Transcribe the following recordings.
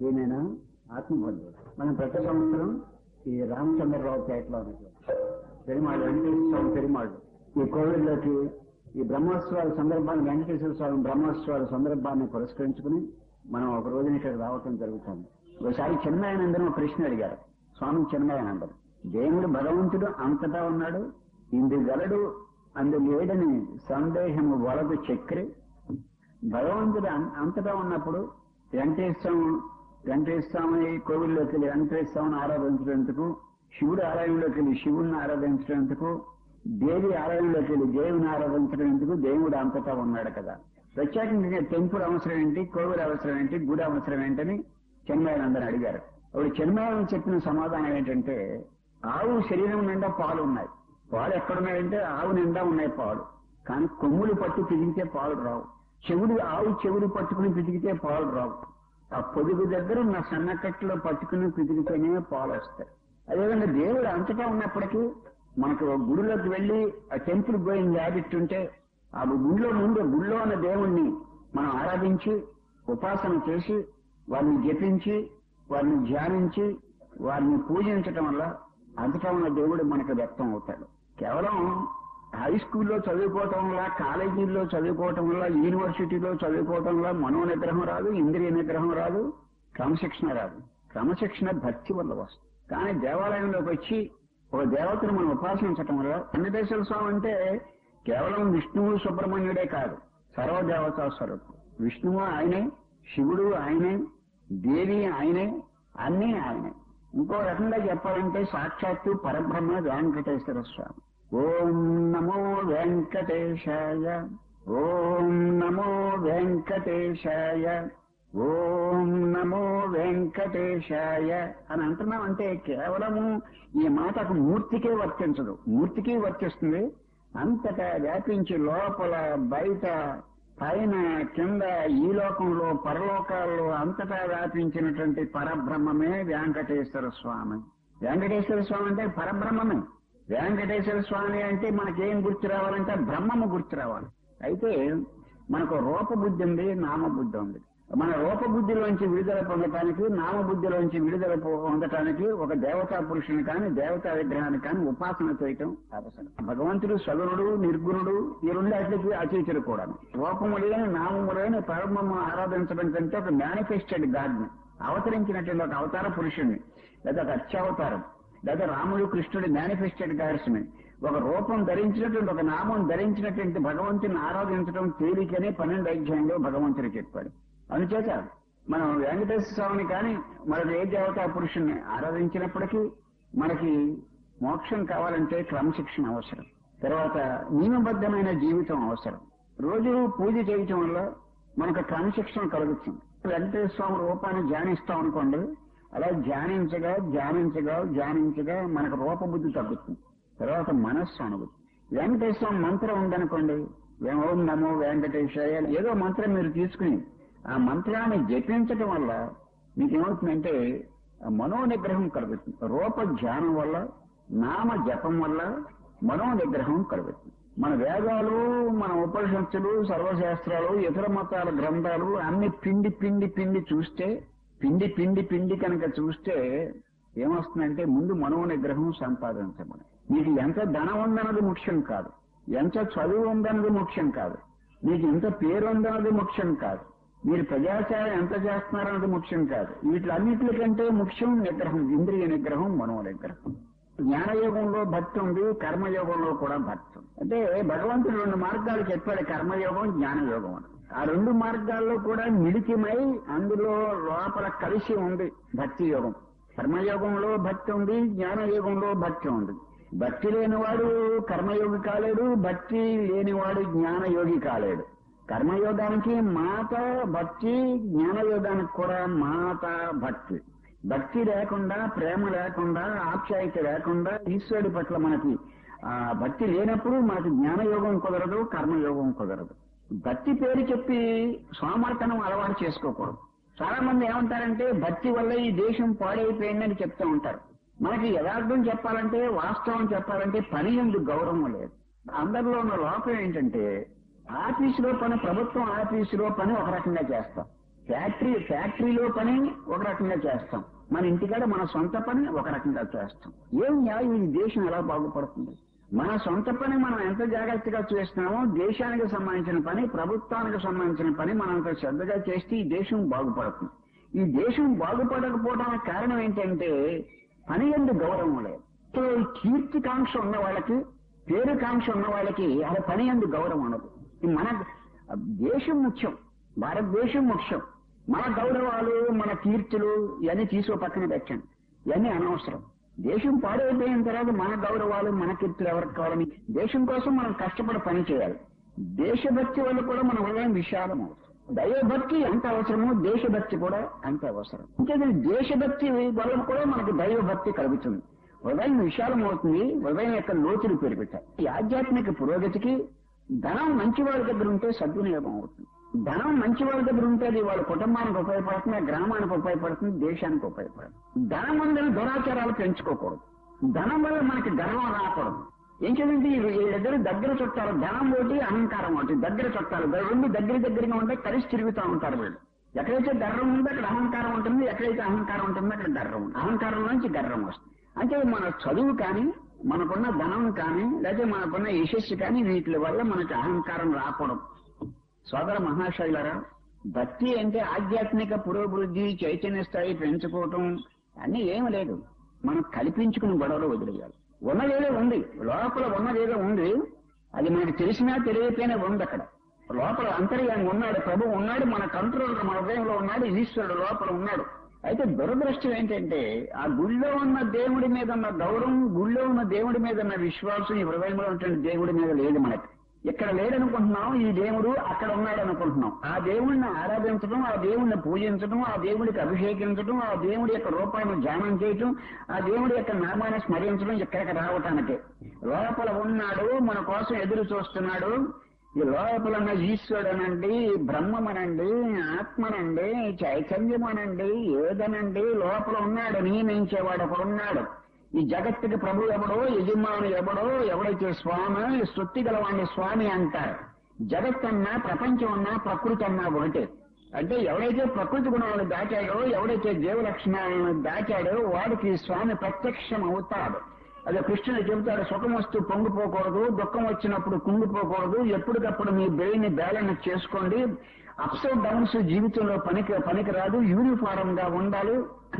ఈయన ఆత్మబంధువుడు మనం ప్రతి సంవత్సరం ఈ రామచంద్రరావు పేటలో ఉన్నటువంటి పెరుమాళ్ళు వెంకటేశ్వర స్వామి పెరుమాళ్ళు ఈ కోవిడ్లోకి ఈ బ్రహ్మోత్సవాల సందర్భాన్ని వెంకటేశ్వర స్వామి బ్రహ్మోత్సవాల సందర్భాన్ని పురస్కరించుకుని మనం ఒక రోజున ఇక్కడ రావటం జరుగుతుంది ఒకసారి చిన్మయానందరం ఒక ప్రశ్న అడిగారు స్వామి చిన్మయానందరం దేవుడు భగవంతుడు అంతటా ఉన్నాడు ఇందు గలడు అందు లేడని సందేహము వలదు చక్రి భగవంతుడు అం- అంతటా ఉన్నప్పుడు వెంకటేశ్వరం వెంకటేశ్వరస్వామి కోవిల్లోకి వెళ్ళి వెంకటేశ్వరని ఆరాధించినందుకు శివుడు ఆలయంలోకి వెళ్ళి శివుడిని ఆరాధించినందుకు దేవి ఆలయంలోకి వెళ్ళి దేవుని ఆరాధించినందుకు దేవుడు అంతటా ఉన్నాడు కదా ప్రత్యేకంగా టెంపుల్ అవసరం ఏంటి కోవిల్ అవసరం ఏంటి గుడి అవసరం ఏంటని చెన్మయానందని అడిగారు అప్పుడు చెన్మయానం చెప్పిన సమాధానం ఏంటంటే ఆవు శరీరం నిండా పాలు ఉన్నాయి పాలు ఎక్కడున్నాయంటే ఆవు నిండా ఉన్నాయి పాలు కానీ కొమ్ములు పట్టు పిదిగితే పాలు రావు చెవుడు ఆవు చెవుడు పట్టుకుని పితికితే పాలు రావు ఆ పొదుగు దగ్గర ఉన్న సన్నకట్లో పట్టుకుని పితికితేనే పాలు వస్తాయి అదేవిధంగా దేవుడు అంతటా ఉన్నప్పటికీ మనకు ఒక గుడిలోకి వెళ్ళి ఆ టెంపుల్ గోయింగ్ హ్యాబిట్ ఉంటే ఆ గుడిలో ముందు గుడిలో ఉన్న దేవుణ్ణి మనం ఆరాధించి ఉపాసన చేసి వారిని జపించి వారిని ధ్యానించి వారిని పూజించటం వల్ల అంతటా ఉన్న దేవుడు మనకు వ్యక్తం అవుతాడు కేవలం హై స్కూల్లో చదువుకోవటం వల్ల కాలేజీల్లో చదువుకోవటం వల్ల యూనివర్సిటీలో చదువుకోవటం వల్ల మనో నిగ్రహం రాదు ఇంద్రియ నిగ్రహం రాదు క్రమశిక్షణ రాదు క్రమశిక్షణ భక్తి వల్ల వస్తుంది కానీ దేవాలయంలోకి వచ్చి ఒక దేవతను మనం ఉపాసించటం వల్ల వెంకటేశ్వర స్వామి అంటే కేవలం విష్ణువు సుబ్రహ్మణ్యుడే కాదు సర్వదేవతా స్వరూపం విష్ణువు ఆయనే శివుడు ఆయనే దేవి ఆయనే అన్నీ ఆయనే ఇంకో రకంగా చెప్పాలంటే సాక్షాత్తు పరబ్రహ్మ వెంకటేశ్వర స్వామి ఓం నమో వెంకటేశాయ ఓం నమో వెంకటేశాయ ఓం నమో వెంకటేశాయ అని అంటున్నాం అంటే కేవలము ఈ మాటకు మూర్తికే వర్తించదు మూర్తికి వర్తిస్తుంది అంతటా వ్యాపించి లోపల బయట పైన కింద ఈ లోకంలో పరలోకాల్లో అంతటా వ్యాపించినటువంటి పరబ్రహ్మమే వెంకటేశ్వర స్వామి వెంకటేశ్వర స్వామి అంటే పరబ్రహ్మమే వెంకటేశ్వర స్వామి అంటే మనకేం గుర్తు రావాలంటే బ్రహ్మము గుర్తు రావాలి అయితే మనకు రూపబుద్ధి ఉంది నామబుద్ధి ఉంది మన రూపబుద్ధిలోంచి విడుదల పొందటానికి నామబుద్ధిలోంచి విడుదల పొందటానికి ఒక దేవతా పురుషుని కానీ దేవతా విగ్రహాన్ని కానీ ఉపాసన చేయటం అవసరం భగవంతుడు సగుణుడు నిర్గుణుడు ఈ రెండాటికి అతీతుడు కూడా రూపము లేని నామము లేని పరమము ఆరాధించడం కంటే ఒక మేనిఫెస్టెడ్ గాడ్ని అవతరించినటువంటి ఒక అవతార పురుషుణ్ణి లేదా ఒక అత్యావతారం లేదా రాముడు కృష్ణుడి మేనిఫెస్టెడ్ గాడ్స్ని ఒక రూపం ధరించినటువంటి ఒక నామం ధరించినటువంటి భగవంతుని ఆరాధించడం తేలికనే పన్నెండు అధ్యాయంలో భగవంతుడు చెప్పాడు అందుచేత మనం వెంకటేశ్వర స్వామిని కానీ మరొక ఏ దేవతా పురుషుణ్ణి ఆరాధించినప్పటికీ మనకి మోక్షం కావాలంటే క్రమశిక్షణ అవసరం తర్వాత నియమబద్ధమైన జీవితం అవసరం రోజు పూజ చేయటం వల్ల మనకు క్రమశిక్షణ కలుగుతుంది వెంకటేశ్వర స్వామి రూపాన్ని ధ్యానిస్తాం అనుకోండి అలా ధ్యానించగా ధ్యానించగా ధ్యానించగా మనకు రూపబుద్ధి తగ్గుతుంది తర్వాత మనస్సు అనుభూతి వెంకటేశ్వరం మంత్రం ఉందనుకోండి ఓం నమో వెంకటేశ్వర ఏదో మంత్రం మీరు తీసుకుని ఆ మంత్రాన్ని జపించటం వల్ల మీకేమవుతుందంటే ఆ మనో నిగ్రహం కలుగుతుంది రూప ధ్యానం వల్ల నామ జపం వల్ల మనో నిగ్రహం కలుగుతుంది మన వేదాలు మన ఉపనిషత్తులు సర్వశాస్త్రాలు ఇతర మతాల గ్రంథాలు అన్ని పిండి పిండి పిండి చూస్తే పిండి పిండి పిండి కనుక చూస్తే ఏమొస్తుందంటే ముందు మనో నిగ్రహం సంపాదించమని మీకు ఎంత ధనం ఉందన్నది ముఖ్యం కాదు ఎంత చదువు ఉందన్నది ముఖ్యం కాదు మీకు ఎంత పేరు ఉందన్నది ముఖ్యం కాదు మీరు ప్రజాచారం ఎంత చేస్తున్నారన్నది ముఖ్యం కాదు వీటిలన్నిటికంటే ముఖ్యం నిగ్రహం ఇంద్రియ నిగ్రహం మనో నిగ్రహం జ్ఞానయోగంలో భక్తి ఉంది కర్మయోగంలో కూడా భక్తి ఉంది అంటే భగవంతుడు రెండు మార్గాలు చెప్పాడు కర్మయోగం జ్ఞానయోగం అని ఆ రెండు మార్గాల్లో కూడా మిడికిమై అందులో లోపల కలిసి ఉంది భక్తి యోగం కర్మయోగంలో భక్తి ఉంది జ్ఞానయోగంలో భక్తి ఉంది భక్తి లేనివాడు కర్మయోగి కాలేడు భక్తి లేనివాడు జ్ఞానయోగి కాలేడు కర్మయోగానికి మాత భక్తి జ్ఞానయోగానికి కూడా మాత భక్తి భక్తి లేకుండా ప్రేమ లేకుండా ఆప్యాయత లేకుండా ఈశ్వరుడి పట్ల మనకి ఆ భక్తి లేనప్పుడు మనకి జ్ఞానయోగం కుదరదు కర్మయోగం కుదరదు భక్తి పేరు చెప్పి సోమర్తనం అలవాటు చేసుకోకూడదు చాలా మంది ఏమంటారంటే భక్తి వల్ల ఈ దేశం పాడైపోయిందని చెప్తూ ఉంటారు మనకి యథార్థం చెప్పాలంటే వాస్తవం చెప్పాలంటే పని ఎందుకు గౌరవం లేదు అందరిలో ఉన్న లోపం ఏంటంటే ఆఫీసులో పని ప్రభుత్వం ఆఫీసులో పని ఒక రకంగా చేస్తాం ఫ్యాక్టరీ ఫ్యాక్టరీలో పని ఒక రకంగా చేస్తాం మన ఇంటికాడ మన సొంత పని ఒక రకంగా చేస్తాం ఏం న్యాయం ఈ దేశం ఎలా బాగుపడుతుంది మన సొంత పని మనం ఎంత జాగ్రత్తగా చేస్తున్నామో దేశానికి సంబంధించిన పని ప్రభుత్వానికి సంబంధించిన పని మనం అంత శ్రద్ధగా చేస్తే ఈ దేశం బాగుపడుతుంది ఈ దేశం బాగుపడకపోవడానికి కారణం ఏంటంటే పని ఎందు గౌరవం లేదు సో ఈ కీర్తికాంక్ష ఉన్న వాళ్ళకి పేరుకాంక్ష ఉన్న వాళ్ళకి అది పని ఎందు గౌరవం ఉండదు ఈ మన దేశం ముఖ్యం భారతదేశం ముఖ్యం మన గౌరవాలు మన కీర్తులు ఇవన్నీ తీసుకో పక్కన పెట్టండి ఇవన్నీ అనవసరం దేశం పాడైపోయిన తర్వాత మన గౌరవాలు మన కీర్తులు ఎవరికి కావాలని దేశం కోసం మనం కష్టపడి పని చేయాలి దేశభక్తి వల్ల కూడా మన హృదయం విశాలం అవుతుంది దైవభక్తి ఎంత అవసరమో దేశభక్తి కూడా అంత అవసరం ఇంకేది దేశభక్తి వల్ల కూడా మనకు దైవభక్తి కలుగుతుంది హృదయం విశాలం అవుతుంది హృదయం యొక్క లోతులు పెరుగుతాయి ఈ ఆధ్యాత్మిక పురోగతికి ధనం మంచి వాళ్ళ దగ్గర ఉంటే సద్వినియోగం అవుతుంది ధనం మంచి వాళ్ళ దగ్గర ఉంటే అది వాళ్ళ కుటుంబానికి ఉపయోగపడుతుంది గ్రామానికి ఉపయోగపడుతుంది దేశానికి ఉపయోగపడుతుంది ధనం వల్ల దురాచారాలు పెంచుకోకూడదు ధనం వల్ల మనకి గర్వం రాకూడదు ఏం చదివింది వీళ్ళిద్దరు దగ్గర చుట్టాలు ధనం ఒకటి అహంకారం ఒకటి దగ్గర చుట్టాలు రెండు దగ్గర దగ్గరగా ఉంటే కలిసి తిరుగుతూ ఉంటారు వీళ్ళు ఎక్కడైతే గర్వం ఉందో అక్కడ అహంకారం ఉంటుంది ఎక్కడైతే అహంకారం ఉంటుందో అక్కడ గర్వం ఉంటుంది అహంకారం నుంచి గర్వం వస్తుంది అంటే మన చదువు కానీ మనకున్న ధనం కానీ లేకపోతే మనకున్న యశస్సు కానీ వీటి వల్ల మనకి అహంకారం రాకూడదు సోదర మహాశైలరా భక్తి అంటే ఆధ్యాత్మిక పురోభివృద్ధి చైతన్య స్థాయి పెంచుకోవటం అన్నీ ఏమి లేదు మనం కల్పించుకుని గొడవలు వదిలేయాలి ఉన్నదేదో ఉంది లోపల ఉన్నదేదో ఉంది అది మనకు తెలిసినా తెలియకపోయినా ఉంది అక్కడ లోపల అంతర్యాన్ని ఉన్నాడు ప్రభు ఉన్నాడు మన కంట్రోల్ మన హృదయంలో ఉన్నాడు ఈశ్వరుడు లోపల ఉన్నాడు అయితే దురదృష్టం ఏంటంటే ఆ గుళ్ళో ఉన్న దేవుడి మీద ఉన్న గౌరవం గుళ్ళో ఉన్న దేవుడి మీద ఉన్న విశ్వాసం ఈ హృదయంలో ఉన్నటువంటి దేవుడి మీద లేదు మనకి ఇక్కడ లేడనుకుంటున్నాం ఈ దేవుడు అక్కడ ఉన్నాడు అనుకుంటున్నాం ఆ దేవుడిని ఆరాధించడం ఆ దేవుడిని పూజించడం ఆ దేవుడికి అభిషేకించడం ఆ దేవుడి యొక్క రూపాన్ని ధ్యానం చేయటం ఆ దేవుడి యొక్క నామాన్ని స్మరించడం ఇక్కడికి రావటానికి లోపల ఉన్నాడు మన కోసం ఎదురు చూస్తున్నాడు ఈ లోపల ఉన్న ఈశ్వరుడనండి బ్రహ్మమనండి ఆత్మనండి చైతన్యమనండి ఏదనండి లోపల ఉన్నాడు నియమించేవాడు ఒకడు ఉన్నాడు ఈ జగత్తుకి ప్రభు ఎవడో యజమాని ఎవడో ఎవడైతే స్వామి సృష్టి గలవాణ్ణి స్వామి అంటారు జగత్ అన్నా ప్రపంచం అన్నా ప్రకృతి అన్నా ఒకటే అంటే ఎవడైతే ప్రకృతి గుణాలను దాచాడో ఎవడైతే జీవ లక్షణాలను దాచాడో వాడికి స్వామి ప్రత్యక్షం అవుతాడు అదే కృష్ణుడు చెబుతాడు సుఖం వస్తూ పొంగిపోకూడదు దుఃఖం వచ్చినప్పుడు కుంగిపోకూడదు ఎప్పటికప్పుడు మీ బ్రెయిన్ బ్యాలెన్స్ చేసుకోండి అప్స్ డౌన్స్ జీవితంలో పనికి పనికి రాదు యూనిఫారం గా ఉండాలి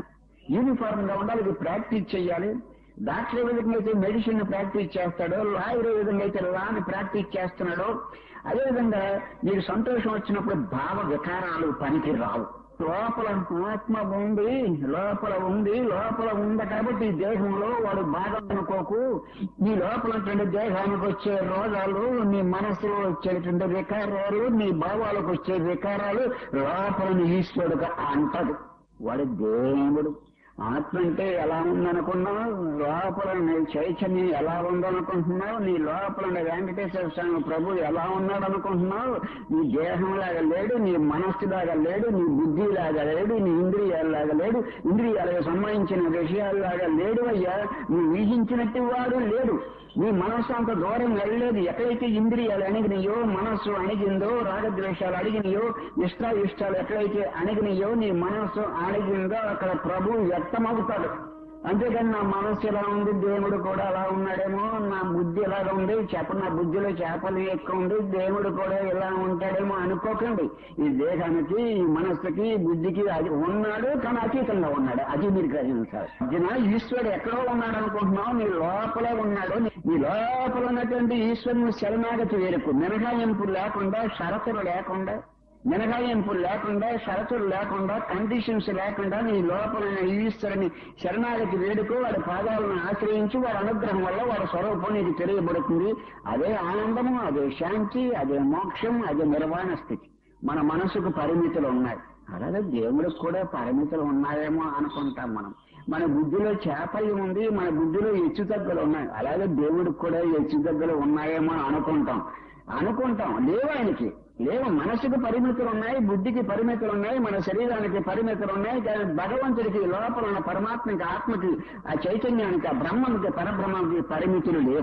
యూనిఫామ్ గా ఉండాలి ఇది ప్రాక్టీస్ చేయాలి డాక్టర్ ఏ విధంగా అయితే మెడిసిన్ ప్రాక్టీస్ చేస్తాడో లాయర్ ఏ విధంగా అయితే లాని ప్రాక్టీస్ చేస్తున్నాడో అదేవిధంగా మీకు సంతోషం వచ్చినప్పుడు భావ వికారాలు పనికి రావు లోపల ఆత్మ ఉంది లోపల ఉంది లోపల ఉంది కాబట్టి ఈ దేహంలో వాడు బాధ అనుకోకు నీ లోపల ఉన్నటువంటి దేహానికి వచ్చే రోగాలు నీ మనసులో వచ్చేటువంటి వికారాలు నీ భావాలకు వచ్చే వికారాలు లోపల నీ ఈశ్వరుడు అంటదు వాడు దేవుడు ఆత్మ అంటే ఎలా ఉందనుకున్నావు లోపల నీ చైతన్యం ఎలా ఉందనుకుంటున్నావు నీ లోపల నీ వెంకటేశ్వర స్వామి ప్రభు ఎలా ఉన్నాడు అనుకుంటున్నావు నీ దేహంలాగా లేడు నీ మనస్సులాగా లేడు నీ బుద్ధిలాగా లేడు నీ ఇంద్రియాలలాగా లేడు ఇంద్రియాలకు సంబంధించిన విషయాల్లాగా లేడు అయ్యా నువ్వు ఊహించినట్టు వాడు లేడు నీ మనస్సు అంత దూరం వెళ్ళలేదు ఎక్కడైతే ఇంద్రియాలు అణిగినాయో మనస్సు అణిగిందో రాగద్వేషాలు అడిగినాయో ఇష్ట ఇష్టాలు ఎక్కడైతే అణిగినాయో నీ మనస్సు అణిగిందో అక్కడ ప్రభు వ్యక్తమవుతాడు అంతేకాని నా మనస్సు ఎలా ఉంది దేవుడు కూడా అలా ఉన్నాడేమో నా బుద్ధి ఎలాగ ఉంది చేప నా బుద్ధిలో చేపలు ఎక్కువ ఉంది దేవుడు కూడా ఇలా ఉంటాడేమో అనుకోకండి ఈ దేహానికి ఈ మనస్సుకి ఈ బుద్ధికి అది ఉన్నాడు కానీ అతీతంగా ఉన్నాడు అది మీరు గ్రహించాలి అర్జున ఈశ్వరుడు ఎక్కడో ఉన్నాడు అనుకుంటున్నావు నీ లోపల ఉన్నాడు నీ లోపల ఉన్నటువంటి ఈశ్వరుని శరణాగతి వేరుకు మినహాయింపు లేకుండా షరతులు లేకుండా మినహాయింపులు లేకుండా షరతులు లేకుండా కండిషన్స్ లేకుండా నీ లోపల ఉన్న ఈశ్వరుని శరణాగతి వేడుకో వాడి పాదాలను ఆశ్రయించి వాడి అనుగ్రహం వల్ల వాడి స్వరూపం నీకు తెలియబడుతుంది అదే ఆనందము అదే శాంతి అదే మోక్షం అదే నిర్వాణ స్థితి మన మనసుకు పరిమితులు ఉన్నాయి అలాగే దేవుడికి కూడా పరిమితులు ఉన్నాయేమో అనుకుంటాం మనం మన బుద్ధిలో చాపల్యం ఉంది మన బుద్ధిలో హెచ్చుతగ్గులు ఉన్నాయి అలాగే దేవుడికి కూడా హెచ్చుతగ్గులు ఉన్నాయేమో అని అనుకుంటాం అనుకుంటాం లేవు ఆయనకి లేవు మనసుకు పరిమితులు ఉన్నాయి బుద్ధికి పరిమితులు ఉన్నాయి మన శరీరానికి పరిమితులు ఉన్నాయి కానీ భగవంతుడికి లోపల ఉన్న పరమాత్మకి ఆత్మకి ఆ చైతన్యానికి ఆ బ్రహ్మకి పరబ్రహ్మకి పరిమితులు లేవు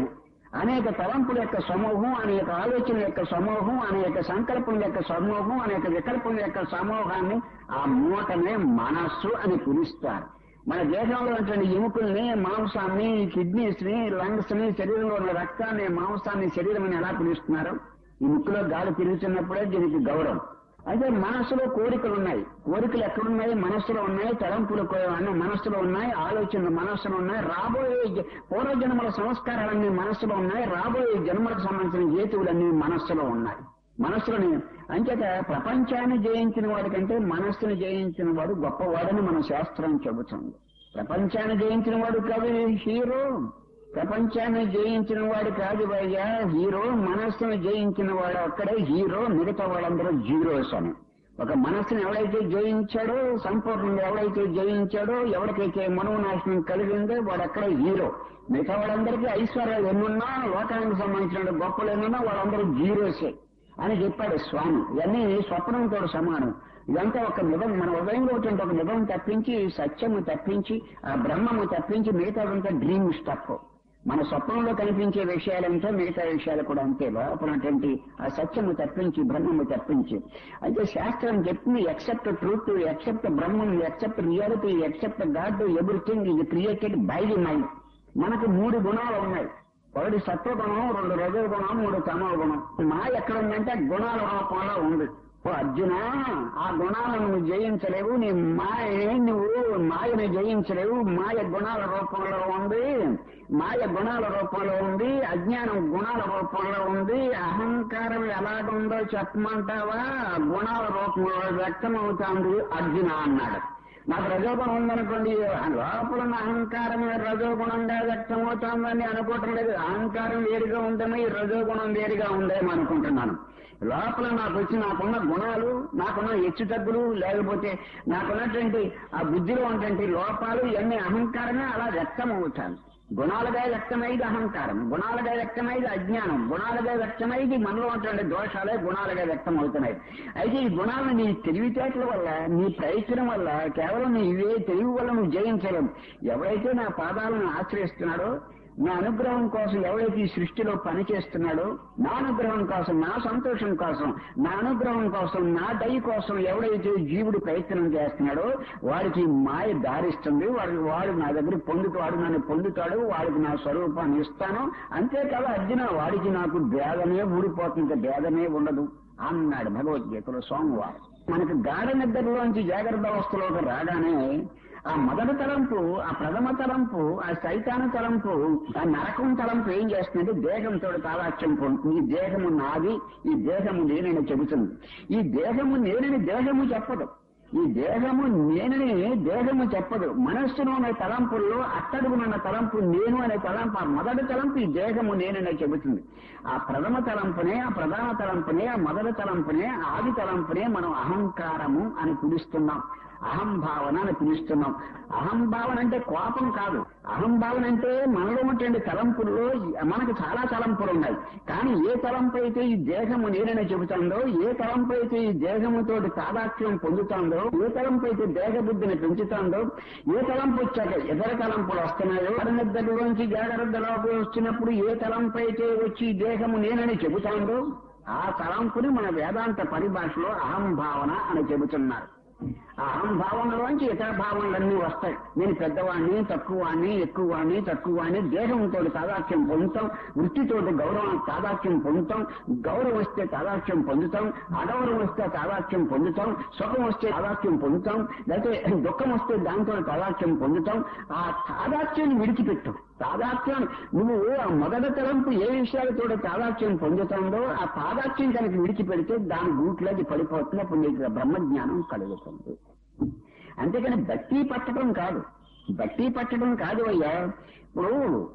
అనేక తలంపుల యొక్క సమూహం అనేక ఆలోచనల యొక్క సమూహం అనేక సంకల్పం యొక్క సమూహం అనేక వికల్పం యొక్క సమూహాన్ని ఆ మూటనే మనస్సు అని పిలుస్తారు మన దేశంలో ఉన్నటువంటి ఎముకల్ని మాంసాన్ని కిడ్నీస్ ని లంగ్స్ ని శరీరంలో ఉన్న రక్తాన్ని మాంసాన్ని శరీరం అని ఎలా పిలుస్తున్నారు ఈ ముక్కులో గాలి తిరుగుతున్నప్పుడే దీనికి గౌరవం అయితే మనస్సులో కోరికలు ఉన్నాయి కోరికలు ఎక్కడున్నాయి మనస్సులో ఉన్నాయి తలంపులు కో- అన్ని మనస్సులో ఉన్నాయి ఆలోచనలు మనస్సులో ఉన్నాయి రాబోయే జ- పూర్వజన్మల సంస్కారాలన్నీ మనస్సులో ఉన్నాయి రాబోయే జన్మలకు సంబంధించిన హేతువులన్నీ మనస్సులో ఉన్నాయి మనస్సులోని అంచేత ప్రపంచాన్ని జయించిన వాడికంటే మనస్సును జయించిన వాడు గొప్పవాడని మన శాస్త్రం చెబుతుంది ప్రపంచాన్ని జయించిన వాడు కాదు హీరో ప్రపంచాన్ని జయించిన వాడు కాదు భయ్యా హీరో మనస్సును జయించిన వాడు అక్కడే హీరో మిగతా వాళ్ళందరూ జీరోస్ అని ఒక మనస్సును ఎవడైతే జయించాడో సంపూర్ణంగా ఎవడైతే జయించాడో ఎవరికైతే మనోనాశనం కలిగిందో వాడు అక్కడే హీరో మిగతా వాళ్ళందరికీ ఐశ్వర్యాలు ఎన్నున్నా లోకానికి సంబంధించిన గొప్పలు ఎన్నున్నా వాళ్ళందరూ జీరోసే అని చెప్పాడు స్వామి ఇవన్నీ స్వప్నంతో సమానం ఇదంతా ఒక నిజం మన ఉదయంలో వచ్చిన ఒక నిజం తప్పించి సత్యము తప్పించి ఆ బ్రహ్మము తప్పించి మిగతాదంతా డ్రీమ్ స్టఫ్ మన స్వప్నంలో కనిపించే విషయాలంటే మిగతా విషయాలు కూడా అంతే లోపలటువంటి ఆ సత్యము తప్పించి బ్రహ్మము తప్పించి అయితే శాస్త్రం చెప్పింది except truth except Brahman except reality except God everything ఇది క్రియేటెడ్ బై ది మైండ్ మనకు మూడు గుణాలు ఉన్నాయి ఒకటి సత్వగుణం రెండు రజో గుణం మూడు తమో గుణం మా ఎక్కడ ఉందంటే గుణాల రూపంలో ఉంది ఓ అర్జున ఆ గుణాలను నువ్వు జయించలేవు నీ మాయ నువ్వు మాయని జయించలేవు మాయ గుణాల రూపంలో ఉంది మాయ గుణాల రూపంలో ఉంది అజ్ఞానం గుణాల రూపంలో ఉంది అహంకారం ఎలాగుందో చెప్పమంటావా గుణాల రూపంలో వ్యక్తమవుతాంది అర్జున అన్నాడు నాకు రజోగుణం ఉందనుకోండి లోపల ఉన్న అహంకారం రజోగుణంగా వ్యక్తమవుతోందని అనుకోవటం లేదు అహంకారం వేరుగా ఉందేమో ఈ రజోగుణం వేరుగా ఉందేమో అనుకుంటున్నాను లోపల నాకు వచ్చి నాకున్న గుణాలు నాకున్న హెచ్చు తగ్గులు లేకపోతే నాకున్నటువంటి ఆ బుద్ధిలో ఉన్నటువంటి లోపాలు ఇవన్నీ అహంకారమే అలా వ్యక్తమవుతాను గుణాలుగా వ్యక్తమైది అహంకారం గుణాలుగా వ్యక్తమైది అజ్ఞానం గుణాలుగా వ్యక్తమైది మనలో ఉన్నటువంటి దోషాలే గుణాలుగా వ్యక్తం అవుతున్నాయి అయితే ఈ గుణాలను నీ తెలివితేటల వల్ల నీ ప్రయత్నం వల్ల కేవలం నీ ఇవే తెలివి వల్ల నువ్వు జయించలేవు ఎవరైతే నా పాదాలను ఆశ్రయిస్తున్నాడో నా అనుగ్రహం కోసం ఎవరైతే ఈ సృష్టిలో పని చేస్తున్నాడో నా అనుగ్రహం కోసం నా సంతోషం కోసం నా అనుగ్రహం కోసం నా దయ కోసం ఎవడైతే జీవుడు ప్రయత్నం చేస్తున్నాడో వాడికి మాయ దారిస్తుంది వాడికి వాడు నా దగ్గర పొందుతాడు నన్ను పొందుతాడు వాడికి నా స్వరూపాన్ని ఇస్తాను అంతేకాదు అర్జున వాడికి నాకు భేదమే ఊడిపోతుంది భేదమే ఉండదు అన్నాడు భగవద్గీతలో సోమవారం మనకు గాఢ నిద్రలోంచి జాగ్రత్త అవస్థలోకి రాగానే ఆ మొదటి తలంపు ఆ ప్రథమ తలంపు ఆ సైతాన తలంపు ఆ నరకం తలంపు ఏం చేస్తుందంటే దేహంతో తాదాత్యం పొందుతుంది ఈ దేహము నాది ఈ దేహము నేనని చెబుతుంది ఈ దేహము నేనని దేహము చెప్పదు ఈ దేహము నేనని దేహము చెప్పదు మనస్సులో ఉన్న తలంపుల్లో అట్టడుగునున్న తలంపు నేను అనే తలంపు ఆ మొదటి తలంపు ఈ దేహము నేననే చెబుతుంది ఆ ప్రథమ తలంపునే ఆ ప్రధాన తలంపునే ఆ మొదటి తలంపునే ఆది తలంపునే మనం అహంకారము అని పిలుస్తున్నాం అహంభావన అని పిలుస్తున్నాం అహంభావన అంటే కోపం కాదు అహంభావన అంటే మనలో ఉన్నటువంటి తలంపుల్లో మనకు చాలా తలంపులు ఉన్నాయి కానీ ఏ తలంపు అయితే ఈ దేహము నేనని చెబుతుందో ఏ తలంపు అయితే ఈ దేహముతో తాదాత్మ్యం పొందుతుందో ఏ తలంపు అయితే దేహ బుద్ధిని పెంచుతుందో ఏ తలంపు వచ్చాక ఇతర తలంపులు వస్తున్నాయో నిద్రలోంచి జాగ్రత్తలోకి వచ్చినప్పుడు ఏ తలంపు అయితే వచ్చి ఈ దేహము నేనని చెబుతాందో ఆ తలంపుని మన వేదాంత పరిభాషలో అహంభావన అని చెబుతున్నారు ఆ అహంభావనలోంచి ఇతర భావనలన్నీ వస్తాయి నేను పెద్దవాడిని తక్కువవాడిని ఎక్కువవాడిని తక్కువవాడిని దేహంతో తాదాత్యం పొందుతాం వృత్తితోటి గౌరవం తాదాత్యం పొందుతాం గౌరవం వస్తే తాదాత్యం పొందుతాం అగౌరవం వస్తే తాదాత్యం పొందుతాం సుఖం వస్తే తాదాత్యం పొందుతాం లేకపోతే దుఃఖం వస్తే దాంతో తాదాత్యం పొందుతాం ఆ తాదాత్యాన్ని విడిచిపెట్టు తాదాత్యం నువ్వు ఆ మొదటి తలంపు ఏ విషయాలతో తాదాత్యం పొందుతుందో ఆ తాదాత్యం కనుక విడిచిపెడితే దాని గూట్లోకి పడిపోతుంది అప్పుడు నీకు బ్రహ్మజ్ఞానం కలుగుతుంది అంతేకాని బట్టి పట్టడం కాదు బట్టి పట్టడం కాదు అయ్యా ఇప్పుడు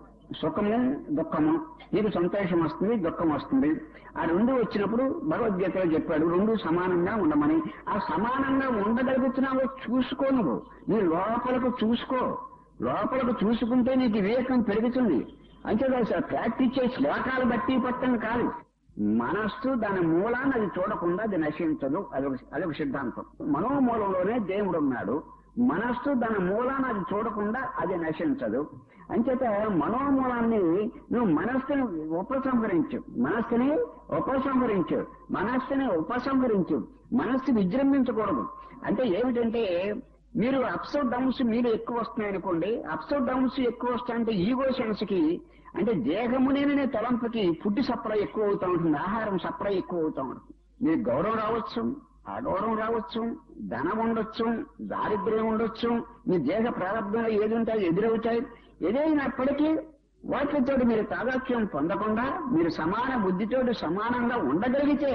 సుఖము దుఃఖము నీకు సంతోషం వస్తుంది దుఃఖం వస్తుంది ఆ రెండు వచ్చినప్పుడు భగవద్గీతలో చెప్పాడు రెండు సమానంగా ఉండమని ఆ సమానంగా ఉండగలుగుతున్నావో చూసుకో నువ్వు నీ లోపలకు చూసుకో లోపలకు చూసుకుంటే నీకు వివేకం పెరుగుతుంది అంటే ప్రాక్టీస్ చేసి శ్లోకాలు బట్టి పట్టడం కాదు మనస్సు దాని మూలాన్ని అది చూడకుండా అది నశించదు అదొక అదొక సిద్ధాంతం మనోమూలంలోనే దేవుడు ఉన్నాడు మనస్సు దాని మూలాన్ని అది చూడకుండా అది నశించదు అంచేత మనోమూలాన్ని నువ్వు మనస్సుని ఉపసంహరించు మనస్సుని ఉపసంహరించు మనస్సుని ఉపసంహరించు మనస్సు విజృంభించకూడదు అంటే ఏమిటంటే మీరు అప్స్ డౌన్స్ మీరు ఎక్కువ వస్తున్నాయి అనుకోండి అప్స్ డౌన్స్ ఎక్కువ వస్తాయంటే ఈగో సెన్స్ కి అంటే దేహమునే తలంపుకి ఫుడ్ సప్లై ఎక్కువ అవుతా ఉంటుంది ఆహారం సప్లై ఎక్కువ అవుతా ఉంటుంది మీకు గౌరవం రావచ్చు అగౌరవం రావచ్చు ధనం ఉండొచ్చు దారిద్ర్యం ఉండొచ్చు మీ దేహ ప్రారంభంలో ఏది ఉంటాయి ఎదురవుతాయి ఏదైనప్పటికీ వాటితో మీరు తాదాత్యం పొందకుండా మీరు సమాన బుద్ధితోటి సమానంగా ఉండగలిగితే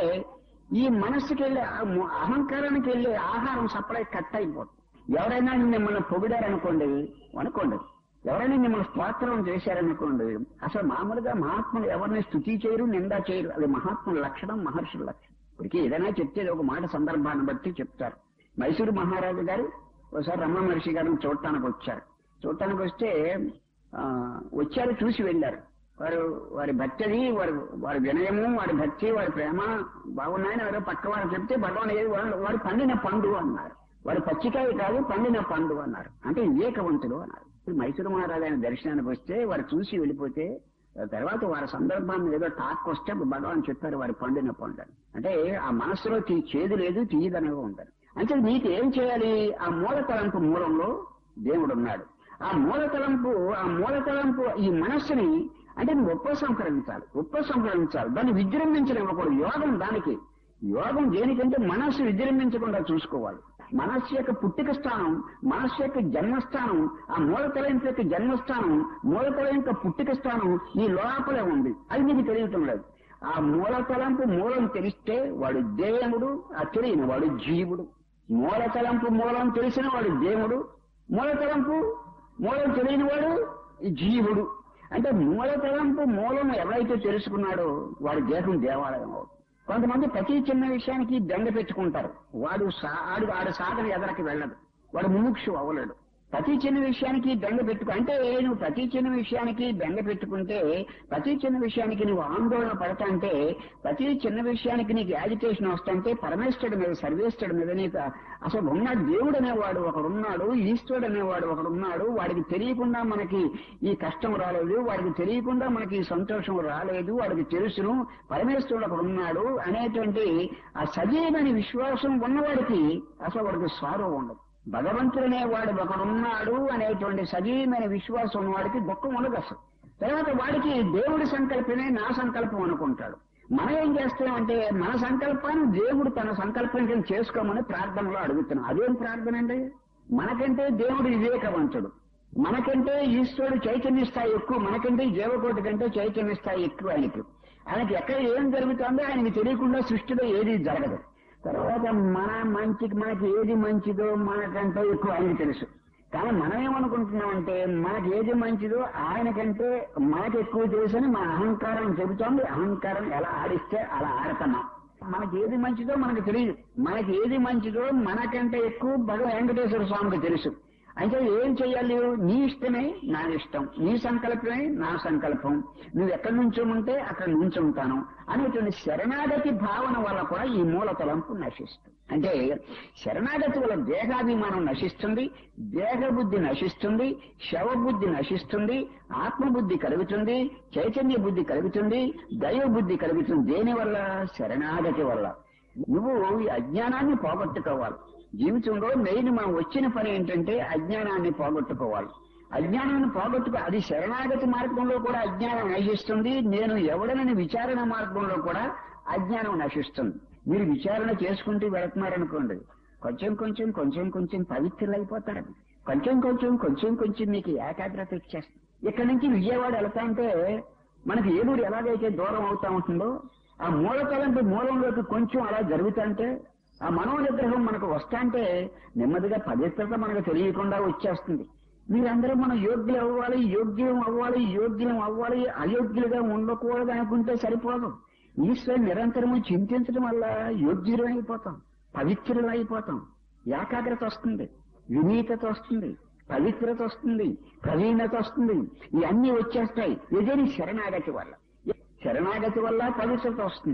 ఈ మనస్సుకి వెళ్ళే ఆ ము- అహంకారానికి వెళ్ళే ఆహారం సప్లై కట్ అయిపోతుంది ఎవరైనా మిమ్మల్ని పొగిడారనుకోండి అనుకోండి ఎవరైనా మిమ్మల్ని స్తోత్రం చేశారనుకోండి అసలు మామూలుగా మహాత్ములు ఎవరిని స్థుతి చేయరు నిందా చేయరు అది మహాత్ముల లక్షణం మహర్షుల లక్షణం ఇప్పటికీ ఏదైనా చెప్తే ఒక మాట సందర్భాన్ని బట్టి చెప్తారు మైసూరు మహారాజు గారు ఒకసారి రమణ మహర్షి గారిని చూడటానికి వచ్చారు చూడటానికి వస్తే ఆ, వచ్చారు చూసి వెళ్ళారు వారు వారి భక్తి అది వారి వారి వినయము వారి భక్తి వారి ప్రేమ బాగున్నాయని ఎవరో పక్క వారు చెప్తే భగవాన్ ఏది వారు వారు పండిన పండు అన్నారు వారు పచ్చికాయ కాదు పండిన పండు అన్నారు అంటే వివేకవంతులు అన్నారు మైసూరు మహారాజు ఆయన దర్శనానికి వస్తే వారు చూసి వెళ్ళిపోతే ఆ తర్వాత వారి సందర్భాన్ని ఏదో టాక్ వస్తే అప్పుడు భగవాన్ చెప్పారు వారి పండిన పండు అని. అంటే ఆ మనస్సులో తీ- చేదు లేదు తీయదనగా ఉంటారు అంటే మీకు ఏం చేయాలి ఆ మూల తలంపు మూలంలో దేవుడు ఉన్నాడు ఆ మూల తలంపు ఆ మూల తలంపు ఈ మనస్సుని అంటే నువ్వు ఉపసంహరించాలి ఉపసంహరించాలి దాన్ని విజృంభించనివ్వకూడదు యోగం దానికి యోగం దేనికంటే మనస్సు విజృంభించకుండా చూసుకోవాలి మనస్సు యొక్క పుట్టిక స్థానం మనస్సు యొక్క జన్మస్థానం ఆ మూలతలం యొక్క జన్మస్థానం మూలతలం యొక్క పుట్టిక స్థానం ఈ లోపలే ఉంది అది నీకు తెలియటం లేదు ఆ మూలతలంపు మూలం తెలిస్తే వాడు దేవుడు ఆ తెలియని వాడు జీవుడు మూలతలంపు మూలం తెలిసిన వాడు దేవుడు మూలతలంపు మూలం తెలియని వాడు జీవుడు అంటే మూలతలంపు మూలం ఎవరైతే తెలుసుకున్నాడో వాడి దేహం దేవాలయం అవుతుంది కొంతమంది ప్రతి చిన్న విషయానికి బెంగ పెట్టుకుంటారు వాడు సా- ఆడు ఆడు సాధన ఎదరికి వెళ్ళదు వాడు ముముక్షు అవ్వలేడు ప్రతి చిన్న విషయానికి బెంగ పెట్టుకో అంటే నువ్వు ప్రతి చిన్న విషయానికి బెంగ పెట్టుకుంటే ప్రతి చిన్న విషయానికి నువ్వు ఆందోళన పడతా అంటే ప్రతి చిన్న విషయానికి నీకు యాజిటేషన్ వస్తుంటే పరమేశ్వరుడి మీద సర్వేశ్వరుడి మీద నీకు అసలు ఉన్న దేవుడు అనేవాడు ఒకడున్నాడు ఈశ్వరుడు అనేవాడు ఒకడున్నాడు వాడికి తెలియకుండా మనకి ఈ కష్టం రాలేదు వాడికి తెలియకుండా మనకి ఈ సంతోషం రాలేదు వాడికి తెలుసును పరమేశ్వరుడు ఒకడు ఉన్నాడు అనేటువంటి ఆ సజీవని విశ్వాసం ఉన్నవాడికి అసలు వాడికి స్వారం ఉండదు భగవంతుడు అనేవాడు ఒకడున్నాడు అనేటువంటి సజీవమైన విశ్వాసం ఉన్నవాడికి దుఃఖం ఉండదు అసలు తర్వాత వాడికి దేవుడి సంకల్పమే నా సంకల్పం అనుకుంటాడు మనం ఏం చేస్తామంటే మన సంకల్పాన్ని దేవుడు తన సంకల్పం కింద చేసుకోమని ప్రార్థనలో అడుగుతున్నాం అదేం ప్రార్థన అండి మనకంటే దేవుడు వివేకవంతుడు మనకంటే ఈశ్వరుడు చైతన్య స్థాయి ఎక్కువ మనకంటే జీవకోటి కంటే చైతన్య స్థాయి ఎక్కువ ఆయనకి ఆయనకి ఎక్కడ ఏం జరుగుతుందో ఆయనకి తెలియకుండా సృష్టిలో ఏది జరగదు తర్వాత మన మంచికి మనకి ఏది మంచిదో మనకంటే ఎక్కువ ఆయనకి తెలుసు కానీ మనం ఏమనుకుంటున్నామంటే మనకి ఏది మంచిదో ఆయనకంటే మనకి ఎక్కువ తెలుసని మన అహంకారం చెబుతోంది అహంకారం ఎలా ఆడిస్తే అలా ఆడుతున్నాం మనకి ఏది మంచిదో మనకు తెలియదు మనకి ఏది మంచిదో మనకంటే ఎక్కువ భగవ వెంకటేశ్వర స్వామికి తెలుసు అయితే ఏం చెయ్యాలి నీ ఇష్టమే నా ఇష్టం నీ సంకల్పమే నా సంకల్పం నువ్వు ఎక్కడి నుంచోమంటే అక్కడ నుంచుంటాను అనేటువంటి శరణాగతి భావన వల్ల కూడా ఈ మూల తలంపు నశిస్తుంది అంటే శరణాగతి వల్ల దేహాభిమానం నశిస్తుంది దేహబుద్ధి నశిస్తుంది శవబుద్ధి నశిస్తుంది ఆత్మబుద్ధి కలుగుతుంది చైతన్య బుద్ధి కలుగుతుంది దైవ బుద్ధి కలుగుతుంది దేని వల్ల శరణాగతి వల్ల నువ్వు ఈ అజ్ఞానాన్ని పోగొట్టుకోవాలి జీవితంలో మెయిన్ మనం వచ్చిన పని ఏంటంటే అజ్ఞానాన్ని పోగొట్టుకోవాలి అజ్ఞానాన్ని పోగొట్టుకో అది శరణాగతి మార్గంలో కూడా అజ్ఞానం నశిస్తుంది నేను ఎవడనని విచారణ మార్గంలో కూడా అజ్ఞానం నశిస్తుంది మీరు విచారణ చేసుకుంటూ వెళుతున్నారనుకోండి కొంచెం కొంచెం కొంచెం కొంచెం పవిత్రులు అయిపోతారు కొంచెం కొంచెం కొంచెం కొంచెం మీకు ఏకాగ్రత ఇచ్చేస్తుంది ఇక్కడి నుంచి విజయవాడ వెళ్తా అంటే మనకి ఏలూరు ఎలాగైతే దూరం అవుతా ఉంటుందో ఆ మూలతలంపు మూలంలోకి కొంచెం అలా జరుగుతుంటే ఆ మనోనిగ్రహం మనకు వస్తాంటే నెమ్మదిగా పవిత్రత మనకు తెలియకుండా వచ్చేస్తుంది మీరందరూ మనం యోగ్యులు అవ్వాలి యోగ్యం అవ్వాలి యోగ్యం అవ్వాలి అయోగ్యులుగా ఉండకూడదు అనుకుంటే సరిపోదు ఈశ్వరు నిరంతరము చింతించడం వల్ల యోగ్యులు అయిపోతాం పవిత్రులు అయిపోతాం ఏకాగ్రత వస్తుంది వినీతత వస్తుంది పవిత్రత వస్తుంది ప్రవీణత వస్తుంది ఇవన్నీ వచ్చేస్తాయి ఇదేని శరణాగతి వల్ల శరణాగతి వల్ల పవిత్రత వస్తుంది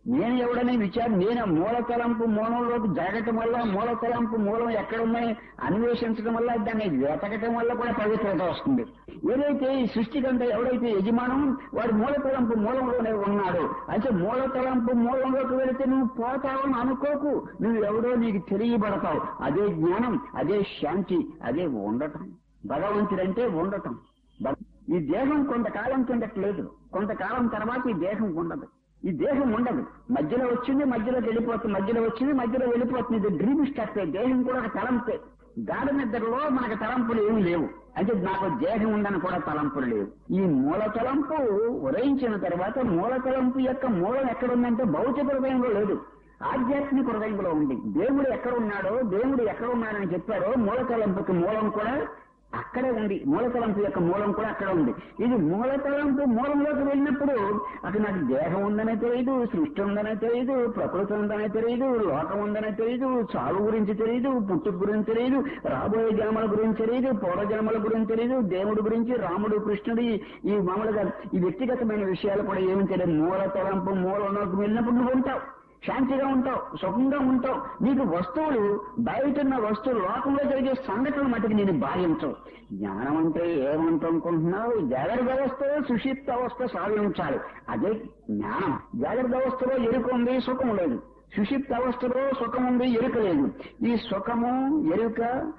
నేను ఎవడనే విచారం నేను మూల తలంపు మూలంలోకి జరగటం వల్ల మూల తలంపు మూలం ఎక్కడున్నాయి అన్వేషించడం వల్ల దాన్ని వెతకటం వల్ల కూడా పవిత్రత వస్తుంది ఏదైతే ఈ సృష్టికంతా ఎవడైతే యజమానం వాడు మూల తలంపు మూలంలోనే ఉన్నాడు అంటే మూల తలంపు మూలంలోకి వెళితే నువ్వు పోతావని అనుకోకు నువ్వు ఎవడో నీకు తెలియబడతావు అదే జ్ఞానం అదే శాంతి అదే ఉండటం భగవంతుడంటే ఉండటం భగ- ఈ దేహం కొంతకాలం కిందట్లేదు కొంతకాలం తర్వాత ఈ దేహం ఉండదు ఈ దేహం ఉండదు మధ్యలో వచ్చింది మధ్యలో వెళ్ళిపోతుంది మధ్యలో వచ్చింది మధ్యలో వెళ్ళిపోతుంది ఇది డ్రీమ్ స్టఫే దేహం కూడా ఒక తలంపే గాఢ నిద్రలో మనకు తలంపులు ఏమి లేవు అంటే నాకు దేహం ఉందని కూడా తలంపులు లేవు ఈ మూల తలంపు ఉదయించిన తర్వాత మూల తలంపు యొక్క మూలం ఎక్కడ ఉందంటే భౌతిక హృదయంలో లేదు ఆధ్యాత్మిక హృదయంలో ఉంది దేవుడు ఎక్కడ ఉన్నాడో దేవుడు ఎక్కడ ఉన్నాడని చెప్పారో మూల తలంపుకి మూలం కూడా అక్కడే ఉంది మూలతలంపు యొక్క మూలం కూడా అక్కడ ఉంది ఇది మూలతలంపు మూలంలోకి వెళ్ళినప్పుడు అక్కడ నాకు దేహం ఉందనే తెలియదు సృష్టి ఉందనే తెలియదు ప్రకృతి ఉందనే తెలియదు లోకం ఉందనే తెలియదు చావు గురించి తెలియదు పుట్టుక గురించి తెలియదు రాబోయే జన్మల గురించి తెలియదు పూర్వ జన్మల గురించి తెలియదు దేవుడి గురించి రాముడు కృష్ణుడు ఈ- ఈ మామూలుగా ఈ వ్యక్తిగతమైన విషయాలు కూడా ఏమి తెలియదు మూలతలంపు మూలంలోకి వెళ్ళినప్పుడు నువ్వు ఉంటావు శాంతిగా ఉంటావు సుఖంగా ఉంటావు నీకు వస్తువులు బయట ఉన్న వస్తువులు లోకంలో జరిగే సంఘటనలు మటుకు నేను భావించవు జ్ఞానం అంటే ఏమంటనుకుంటున్నావు జాగ్రత్త అవస్థలో సుషిప్త అవస్థ సాధించాలి అదే జ్ఞానం జాగ్రత్త అవస్థలో ఎరుక ఉంది సుఖం లేదు సుషిప్త అవస్థలో సుఖం ఉంది ఎరుక లేదు ఈ సుఖము ఎరుక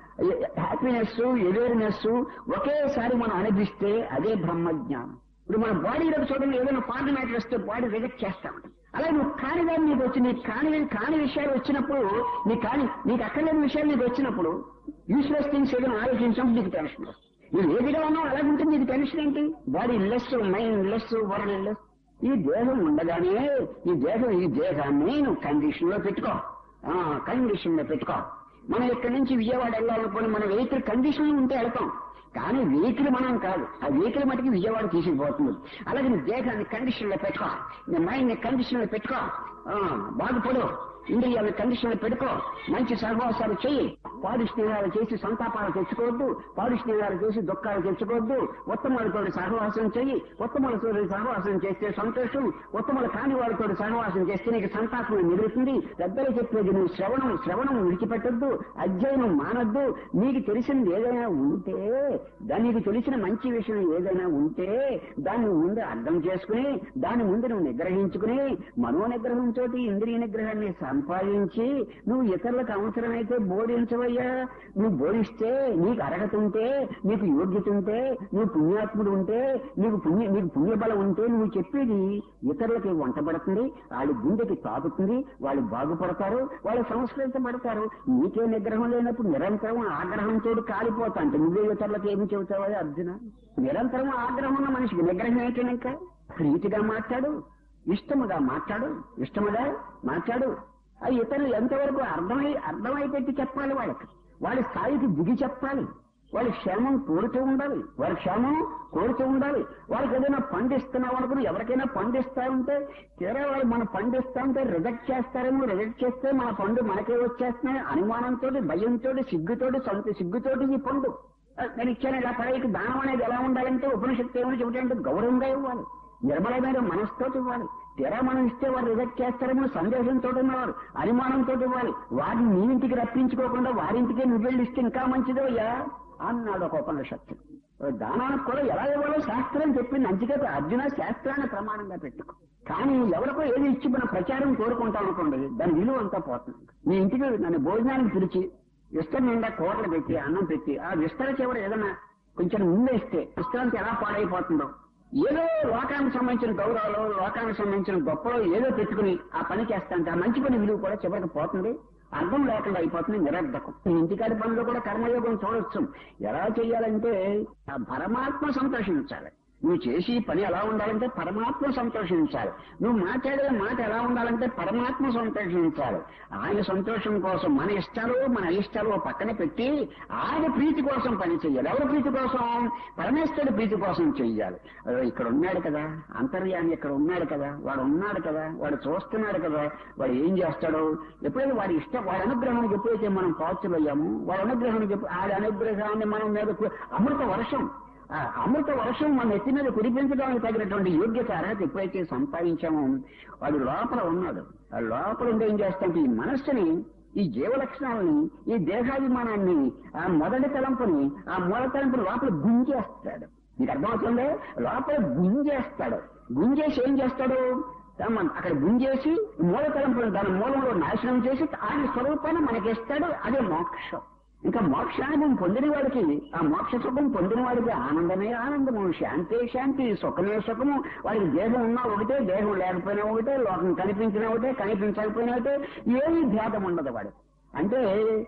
హ్యాపీనెస్ అవేర్నెస్ ఒకేసారి మనం అనిపిస్తే అదే బ్రహ్మజ్ఞానం ఇప్పుడు మన బాడీలోకి చూడండి ఏదైనా పార్టీ మ్యాటర్ వస్తే బాడీ రిజెక్ట్ చేస్తా ఉంటుంది అలాగే నువ్వు కాని దాన్ని నీకు వచ్చి నీకు కాని కాని విషయాలు వచ్చినప్పుడు నీ కాని నీకు అక్కర్లేని విషయాలు నీకు వచ్చినప్పుడు యూస్లెస్ థింగ్స్ ఏదైనా ఆలోచించినప్పుడు నీకు టెన్షన్ వస్తుంది నువ్వు ఏదిగా ఉన్నావు అలాగే ఉంటుంది నీకు టెన్షన్ ఏంటి body less mind less world less ఈ దేహం ఉండగానే ఈ దేహం ఈ దేహాన్ని నువ్వు కండిషన్ లో పెట్టుకో కండిషన్ లో పెట్టుకో మనం ఇక్కడి నుంచి విజయవాడ వెళ్ళాలనుకోని మన వెహికల్ కండిషన్ ఉంటే వెళ్తాం కానీ వెహికల్ మనం కాదు ఆ వెహికల్ మటుకు విజయవాడ తీసుకుపోతుంది అలాగే నీ దేహాన్ని కండిషన్ లో పెట్టుకో నీ మైండ్ ని కండిషన్ లో పెట్టుకో ఆ, బాగుపడు ఇంద్రియాన్ని కండిషన్ లో పెట్టుకో మంచి సహవాసాలు చెయ్యి పాడు స్నేహాలు చేసి సంతాపాలు తెచ్చుకోవద్దు పాడు స్నేహాలు చేసి దుఃఖాలు తెచ్చుకోవద్దు ఉత్తములతో సహవాసం చెయ్యి ఉత్తములతో సహవాసం చేస్తే సంతోషం ఉత్తములు కాని వారితో సహవాసం చేస్తే నీకు సంతాపం మిగులుతుంది పెద్దలు చెప్పేది నువ్వు శ్రవణం శ్రవణం విడిచిపెట్టొద్దు అధ్యయనం మానొద్దు నీకు తెలిసింది ఏదైనా ఉంటే దానికి నీకు తెలిసిన మంచి విషయం ఏదైనా ఉంటే దాన్ని ముందు అర్థం చేసుకుని దాని ముందు నువ్వు నిగ్రహించుకుని మనో నిగ్రహం తోటి ఇంద్రియ నిగ్రహాన్ని సంపాదించి నువ్వు ఇతరులకు అవసరమైతే బోధించవయ్యా నువ్వు బోధిస్తే నీకు అర్హత ఉంటే నీకు యోగ్యత ఉంటే నువ్వు పుణ్యాత్ముడు ఉంటే నీకు పుణ్య నీకు పుణ్యబలం ఉంటే నువ్వు చెప్పేది ఇతరులకి వంట పడుతుంది వాళ్ళ గుండెకి తాకుతుంది వాళ్ళు బాగుపడతారు వాళ్ళు సంస్కరించబడతారు నీకే నిగ్రహం లేనప్పుడు నిరంతరం ఆగ్రహంతో కాలిపోతా అంటే నువ్వే ఇతరులకు ఏమి చెబుతావా అర్జున నిరంతరం ఆగ్రహం ఉన్న మనిషికి నిగ్రహం ఏంటి ఇంకా ప్రీతిగా మాట్లాడు ఇష్టముగా మాట్లాడు ఇష్టముగా మాట్లాడు అది ఇతరులు ఎంతవరకు అర్థమై అర్థమైపెట్టి చెప్పాలి వాళ్ళకి వాళ్ళ స్థాయికి దిగి చెప్పాలి వాళ్ళ క్షేమం కోరుతూ ఉండాలి వాళ్ళ క్షేమం కోరుతూ ఉండాలి వాళ్ళకి ఏదైనా పండిస్తున్నాం అనుకుని ఎవరికైనా పండిస్తా ఉంటే తీరా వాళ్ళు మనం పండిస్తా ఉంటే రిజెక్ట్ చేస్తారేమో రిజెక్ట్ చేస్తే మన పండు మనకే వచ్చేస్తున్నాయి అనుమానంతో భయంతో సిగ్గుతోటి సొంత సిగ్గుతోటి ఈ పండు ఆ, నేను ఇచ్చాను ఇలా పడేకి దానం అనేది ఎలా ఉండాలంటే ఉపనిషత్తు ఏమని చెబుతాయంటే గౌరవంగా ఇవ్వాలి నిర్మలమైన మనసుతోటి ఇవ్వాలి తీరా మనం ఇస్తే వారు రిజెక్ట్ చేస్తారేమో సందేశంతో ఉన్నవారు అనుమానంతో ఇవ్వాలి వారిని నీ ఇంటికి రప్పించుకోకుండా వారింటికే నువ్వు వెళ్ళి ఇస్తే ఇంకా మంచిదయ్యా అన్నాడు ఒక ఉపనిషత్తు దానానికి కూడా ఎలా ఇవ్వాలో శాస్త్రం చెప్పింది అందుకే అర్జున శాస్త్రాన్ని ప్రమాణంగా పెట్టుకో కానీ ఎవరికో ఏది ఇచ్చి మన ప్రచారం కోరుకుంటాం అనుకోండి దాని విలువ అంతా పోతుంది మీ ఇంటికి నన్ను భోజనానికి పిలిచి విస్తర నిండా కూరలు పెట్టి అన్నం పెట్టి ఆ విస్తర చివర ఏదైనా కొంచెం ముందేస్తే విస్తరానికి ఎలా పాడైపోతుందో ఏదో లోకానికి సంబంధించిన గౌరవాలు లోకానికి సంబంధించిన గొప్పలో ఏదో పెట్టుకుని ఆ పని చేస్తాంటే ఆ మంచి పని విలువ కూడా చివరికి పోతుంది అర్థం లేకుండా అయిపోతుంది నిరర్ధకం ఈ ఇంటికాడి పనిలో కూడా కర్మయోగం చూడొచ్చు ఎలా చేయాలంటే ఆ పరమాత్మ సంతోషించాలి నువ్వు చేసి పని ఎలా ఉండాలంటే పరమాత్మ సంతోషించాలి నువ్వు మాట్లాడే మాట ఎలా ఉండాలంటే పరమాత్మ సంతోషించాలి ఆయన సంతోషం కోసం మన ఇష్టాలు మన ఇష్టాలు ఓ పక్కన పెట్టి ఆయన ప్రీతి కోసం పని చెయ్యాలి ఎవరి ప్రీతి కోసం పరమేశ్వరుడి ప్రీతి కోసం చెయ్యాలి అదో ఇక్కడ ఉన్నాడు కదా అంతర్యాన్ని ఇక్కడ ఉన్నాడు కదా వాడు ఉన్నాడు కదా వాడు చూస్తున్నాడు కదా వాడు ఏం చేస్తాడో ఎప్పుడైతే వాడి ఇష్టం వాడి అనుగ్రహానికి ఎప్పుడైతే మనం పాత్రలయ్యాము వాడి అనుగ్రహానికి ఎప్పు- ఆ అనుగ్రహాన్ని మనం మీద కు- అమృత వర్షం ఆ అమృత వర్షం మన ఎత్తి మీద కురిపించడానికి తగినటువంటి యోగ్యత అర్హత ఎప్పుడైతే సంపాదించామో వాడు లోపల ఉన్నాడు ఆ లోపల ఉండి ఏం చేస్తాంటే ఈ మనస్సుని ఈ జీవ లక్షణాలని ఈ దేహాభిమానాన్ని ఆ మొదటి తలంపుని ఆ మూల తలంపుని లోపల గుంజేస్తాడు మీకు అర్థమవుతుందే లోపల గుంజేస్తాడు గుంజేసి ఏం చేస్తాడు తమ- అక్కడ గుంజేసి మూల తలంపుని దాని మూలంలో నాశనం చేసి ఆయన స్వరూపాన్ని మనకిస్తాడు అదే మోక్షం ఇంకా మోక్షానుభవం పొందిన వాడికి ఆ మోక్ష సుఖం పొందిన వాడికి ఆనందమే ఆనందము శాంతే శాంతి సుఖమే సుఖము వాడికి దేహం ఉన్నా ఒకటే దేహం లేకపోయినా ఒకటే లోకం కనిపించినా ఒకటే కనిపించకపోయినా ఒకటే ఏమీ భేదం ఉండదు వాడు అంటే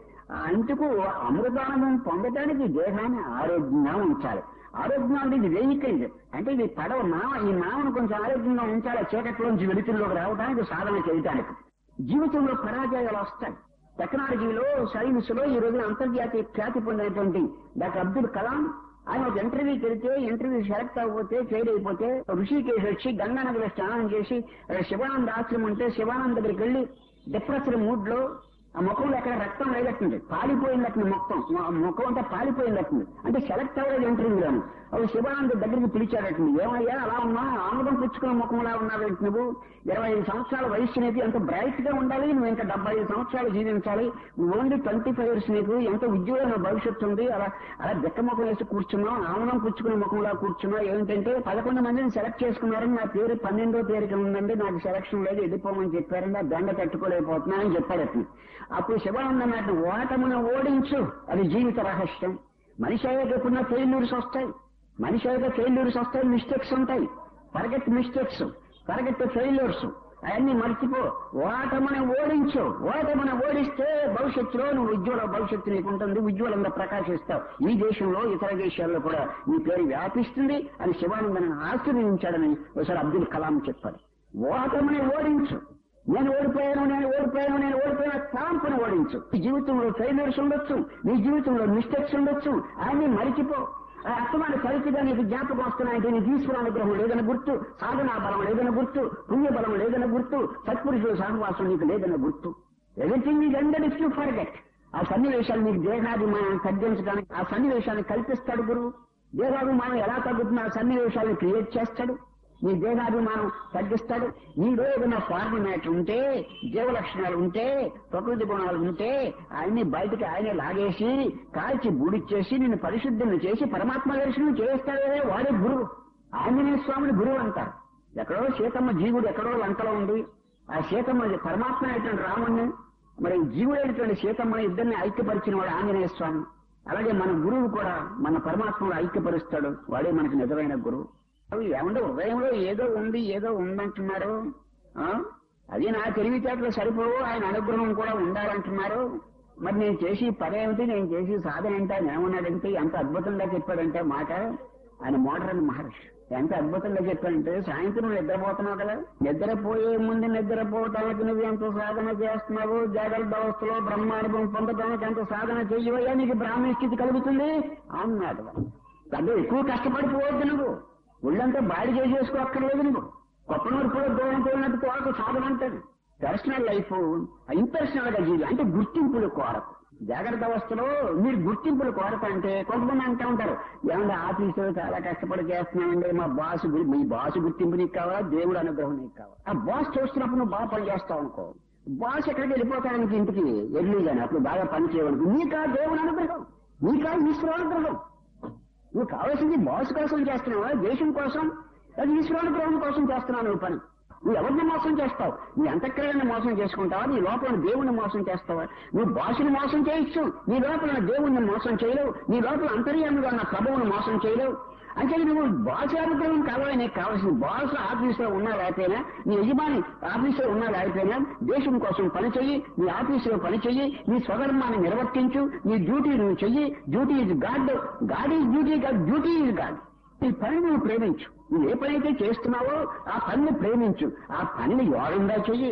అందుకు అమృతానందం పొందటానికి దేహాన్ని ఆరోగ్యంగా ఉంచాలి ఆరోగ్యంగా అంటే ఇది వెహికల్ అంటే ఇది పడవ నావ ఈ నావను కొంచెం ఆరోగ్యంగా ఉంచాలి చీకట్లోంచి వెలుతుల్లోకి రావడానికి సాధన చేయటానికి జీవితంలో పరాజయాలు వస్తాయి టెక్నాలజీలో సైన్స్ లో ఈ రోజున అంతర్జాతీయ ఖ్యాతి పొందినటువంటి డాక్టర్ అబ్దుల్ కలాం ఆయన ఒక ఇంటర్వ్యూకి వెళ్తే ఇంటర్వ్యూ సెలెక్ట్ అవ్వకపోతే ఫెయిల్ అయిపోతే ఋషికేశ్ వచ్చి గంగా నదిలో స్నానం చేసి అక్కడ శివానంద ఆశ్రమం ఉంటే శివానంద దగ్గరికి వెళ్ళి డిప్రెస్డ్ మూడ్ లో ఆ ముఖంలో ఎక్కడ రక్తం లేదట్టుంది పాలిపోయిందట్టుంది మొత్తం ఆ ముఖం అంతా పాలిపోయిందట్టుంది అంటే సెలెక్ట్ అవ్వలేదు ఇంటర్వ్యూలోను అప్పుడు శివానంద దగ్గరికి పిలిచాడటండి ఏమయ్యా అలా ఉన్నా ఆముదం పుచ్చుకున్న ముఖంలా ఉన్నావేంటి నువ్వు ఇరవై ఐదు సంవత్సరాల వయసు నీకు ఎంత బ్రైట్ గా ఉండాలి నువ్వు ఇంకా డెబ్బై ఐదు సంవత్సరాలు జీవించాలి నువ్వు ఓన్లీ ట్వంటీ ఫైవ్ ఇయర్స్ నీకు ఎంత ఉద్యోగం భవిష్యత్తు ఉంది అలా అలా దెక్క ముఖం వేసి కూర్చున్నావు ఆముదం పుచ్చుకునే ముఖంలా కూర్చున్నావు ఏంటంటే పదకొండు మందిని సెలెక్ట్ చేసుకున్నారని నా పేరు పన్నెండో పేరుకి ఉందండి నాకు సెలక్షన్ లేదు వెళ్ళిపోమని చెప్పారండి ఆ దండ తట్టుకోలేకపోతున్నా అని చెప్పాడు అతను అప్పుడు శివానంద మాట ఓటమును ఓడించు అది జీవిత రహస్యం మనిషి అయ్యాక ఎప్పుడున్నా ఫెయిల్యూర్స్ వస్తాయి మనిషి అయ్యాక ఫెయిల్యూర్స్ వస్తాయి మిస్టేక్స్ ఉంటాయి పరగెట్ మిస్టేక్స్ పరగెట్ ఫెయిల్యూర్స్ అవన్నీ మర్చిపో ఓటమును ఓడించు ఓటమును ఓడిస్తే భవిష్యత్తులో నువ్వు ఉజ్వల భవిష్యత్తు నీకు ఉంటుంది ఉజ్వలంగా ప్రకాశిస్తావు ఈ దేశంలో ఇతర దేశాల్లో కూడా నీ పేరు వ్యాపిస్తుంది అని శివానందను ఆశీర్వదించాడని ఒకసారి అబ్దుల్ కలాం చెప్పాడు ఓటముని ఓడించు నేను ఓడిపోయాను నేను ఓడిపోయాను నేను ఓడిపోయిన తాంపుని ఓడించు నీ జీవితంలో ఫెయిల్యూర్స్ ఉండొచ్చు నీ జీవితంలో మిస్టేక్స్ ఉండొచ్చు అవన్నీ మరిచిపో ఆ అర్థమైన సరిగ్గా నీకు జ్ఞాపకం వస్తున్నాయంటే నీకు ఈశ్వర అనుగ్రహం లేదని గుర్తు సాధనా బలం లేదని గుర్తు పుణ్య బలం లేదని గుర్తు సత్పురుషుల సహవాసం నీకు లేదని గుర్తు everything is under if you forget ఆ సన్నివేశాలు నీకు దేహాభిమానం తగ్గించడానికి ఆ సన్నివేశాన్ని కల్పిస్తాడు గురువు దేహాభిమానం ఎలా తగ్గుతుందో ఆ సన్నివేశాలను క్రియేట్ చేస్తాడు నీ దేహాభిమానం తగ్గిస్తాడు నీలో ఏదైనా ఫార్మనేట్ ఉంటే జీవ లక్షణాలు ఉంటే ప్రకృతి గుణాలు ఉంటే ఆయన్ని బయటికి ఆయనే లాగేసి కాల్చి బూడిచ్చేసి నిన్ను పరిశుద్ధిని చేసి పరమాత్మ దర్శనం చేస్తాడే వాడే గురువు ఆంజనేయ స్వామిని గురువు అంటారు ఎక్కడో సీతమ్మ జీవుడు ఎక్కడో లంకలో ఉంది ఆ సీతమ్మ పరమాత్మ అయినటువంటి రాముణ్ణి మరి జీవుడైనటువంటి సీతమ్మని ఇద్దరిని ఐక్యపరిచిన వాడు ఆంజనేయ స్వామి అలాగే మన గురువు కూడా మన పరమాత్మను ఐక్యపరుస్తాడు వాడే మనకి నిజమైన గురువు అవి ఏమంటే హృదయంలో ఏదో ఉంది ఏదో ఉందంటున్నారు ఆ? అది నా తెలివితేటలు సరిపోవు ఆయన అనుగ్రహం కూడా ఉండాలంటున్నారు మరి నేను చేసి పదేమిటి నేను చేసి సాధన ఏంటి ఆయన ఏమన్నాడంటే ఎంత అద్భుతంగా చెప్పాడంటే మాట ఆయన మోడరన్ మహర్షి ఎంత అద్భుతంగా చెప్పాడంటే సాయంత్రం నిద్రపోతున్నావు కదా నిద్రపోయే ముందు నిద్రపోవటానికి నువ్వు ఎంత సాధన చేస్తున్నావు జాగ్రత్త అవస్థలో బ్రహ్మానుభవం పొందడానికి ఎంత సాధన చెయ్యవయ్యా నీకు బ్రాహ్మణ స్థితి కలుగుతుంది అన్నాడు పెద్ద ఎక్కువ కష్టపడిపోవద్దు నువ్వు ఒళ్ళంతా బాడీ చేసేసుకోక్కర్లేదు నువ్వు కొప్పనూరు కూడా దూరం పోయినట్టు తోట సాధన అంటాడు పర్సనల్ లైఫ్ ఇంపర్సనల్ గా జీవి అంటే గుర్తింపులు కోరకు జాగ్రత్త అవస్థలో మీరు గుర్తింపులు కోరత అంటే కొంతమంది అంటూ ఉంటారు ఏమంటే ఆఫీసులో చాలా కష్టపడి చేస్తున్నామండి మా బాస్ గు- మీ బాస్ గుర్తింపు నీకు కావాలా దేవుడు అనుగ్రహం నీకు కావాలా ఆ బాస్ చూస్తున్నప్పుడు నువ్వు బాగా పని చేస్తావు అనుకో బాస్ ఎక్కడికి వెళ్ళిపోతానికి ఇంటికి ఎర్లీగానే అప్పుడు బాగా పని చేయడానికి నీకా దేవుడు అనుగ్రహం నీకా ఈశ్వర అనుగ్రహం నువ్వు కావాల్సింది బాస్ కోసం చేస్తున్నావా దేశం కోసం అది ఈశ్వరానుగ్రహం కోసం చేస్తున్నావు నువ్వు పని నువ్వు ఎవరిని మోసం చేస్తావు నీ అంతఃకరణని మోసం చేసుకుంటావా నీ లోపల దేవుణ్ణి మోసం చేస్తావా నువ్వు బాసుని మోసం చేయొచ్చు నీ లోపల దేవుణ్ణి మోసం చేయలేవు నీ లోపల అంతర్యాముగా ఉన్న ప్రభువుని మోసం చేయలేవు అంటే నువ్వు బాస్ అనుగ్రహం కావాలి నీకు కావాల్సింది బాస్ ఆఫీసులో ఉన్నా లేకపోయినా నీ యజమాని ఆఫీసులో ఉన్నా లేకపోయినా దేశం కోసం పని చెయ్యి నీ ఆఫీసులో పని చెయ్యి నీ స్వధర్మాన్ని నిర్వర్తించు నీ డ్యూటీ నువ్వు చెయ్యి duty is God God is duty God duty is God ఈ పని నువ్వు ప్రేమించు నువ్వు ఏ పని అయితే చేస్తున్నావో ఆ పనిని ప్రేమించు ఆ పనిని యోగంగా చెయ్యి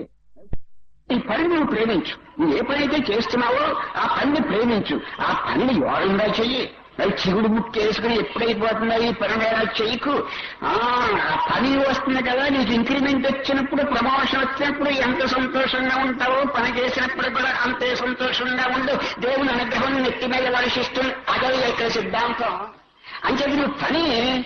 ఈ పని నువ్వు ప్రేమించు నువ్వు ఏ పని అయితే చేస్తున్నావో ఆ పనిని ప్రేమించు ఆ పనిని యోగంగా చెయ్యి మరి చిగుడు ముక్కు వేసుకుని ఎప్పుడైపోతుందా ఈ పని వేళ చెయ్యకు ఆ ఆ పని వస్తుంది కదా నీకు ఇంక్రిమెంట్ వచ్చినప్పుడు ప్రమోషన్ వచ్చినప్పుడు ఎంత సంతోషంగా ఉంటావో పని చేసినప్పుడు కూడా అంతే సంతోషంగా ఉండు దేవుని అనుగ్రహం నెత్తి మీద వర్షిస్తుంది అదే ఇక్కడ సిద్ధాంతం అంచేది నువ్వు పని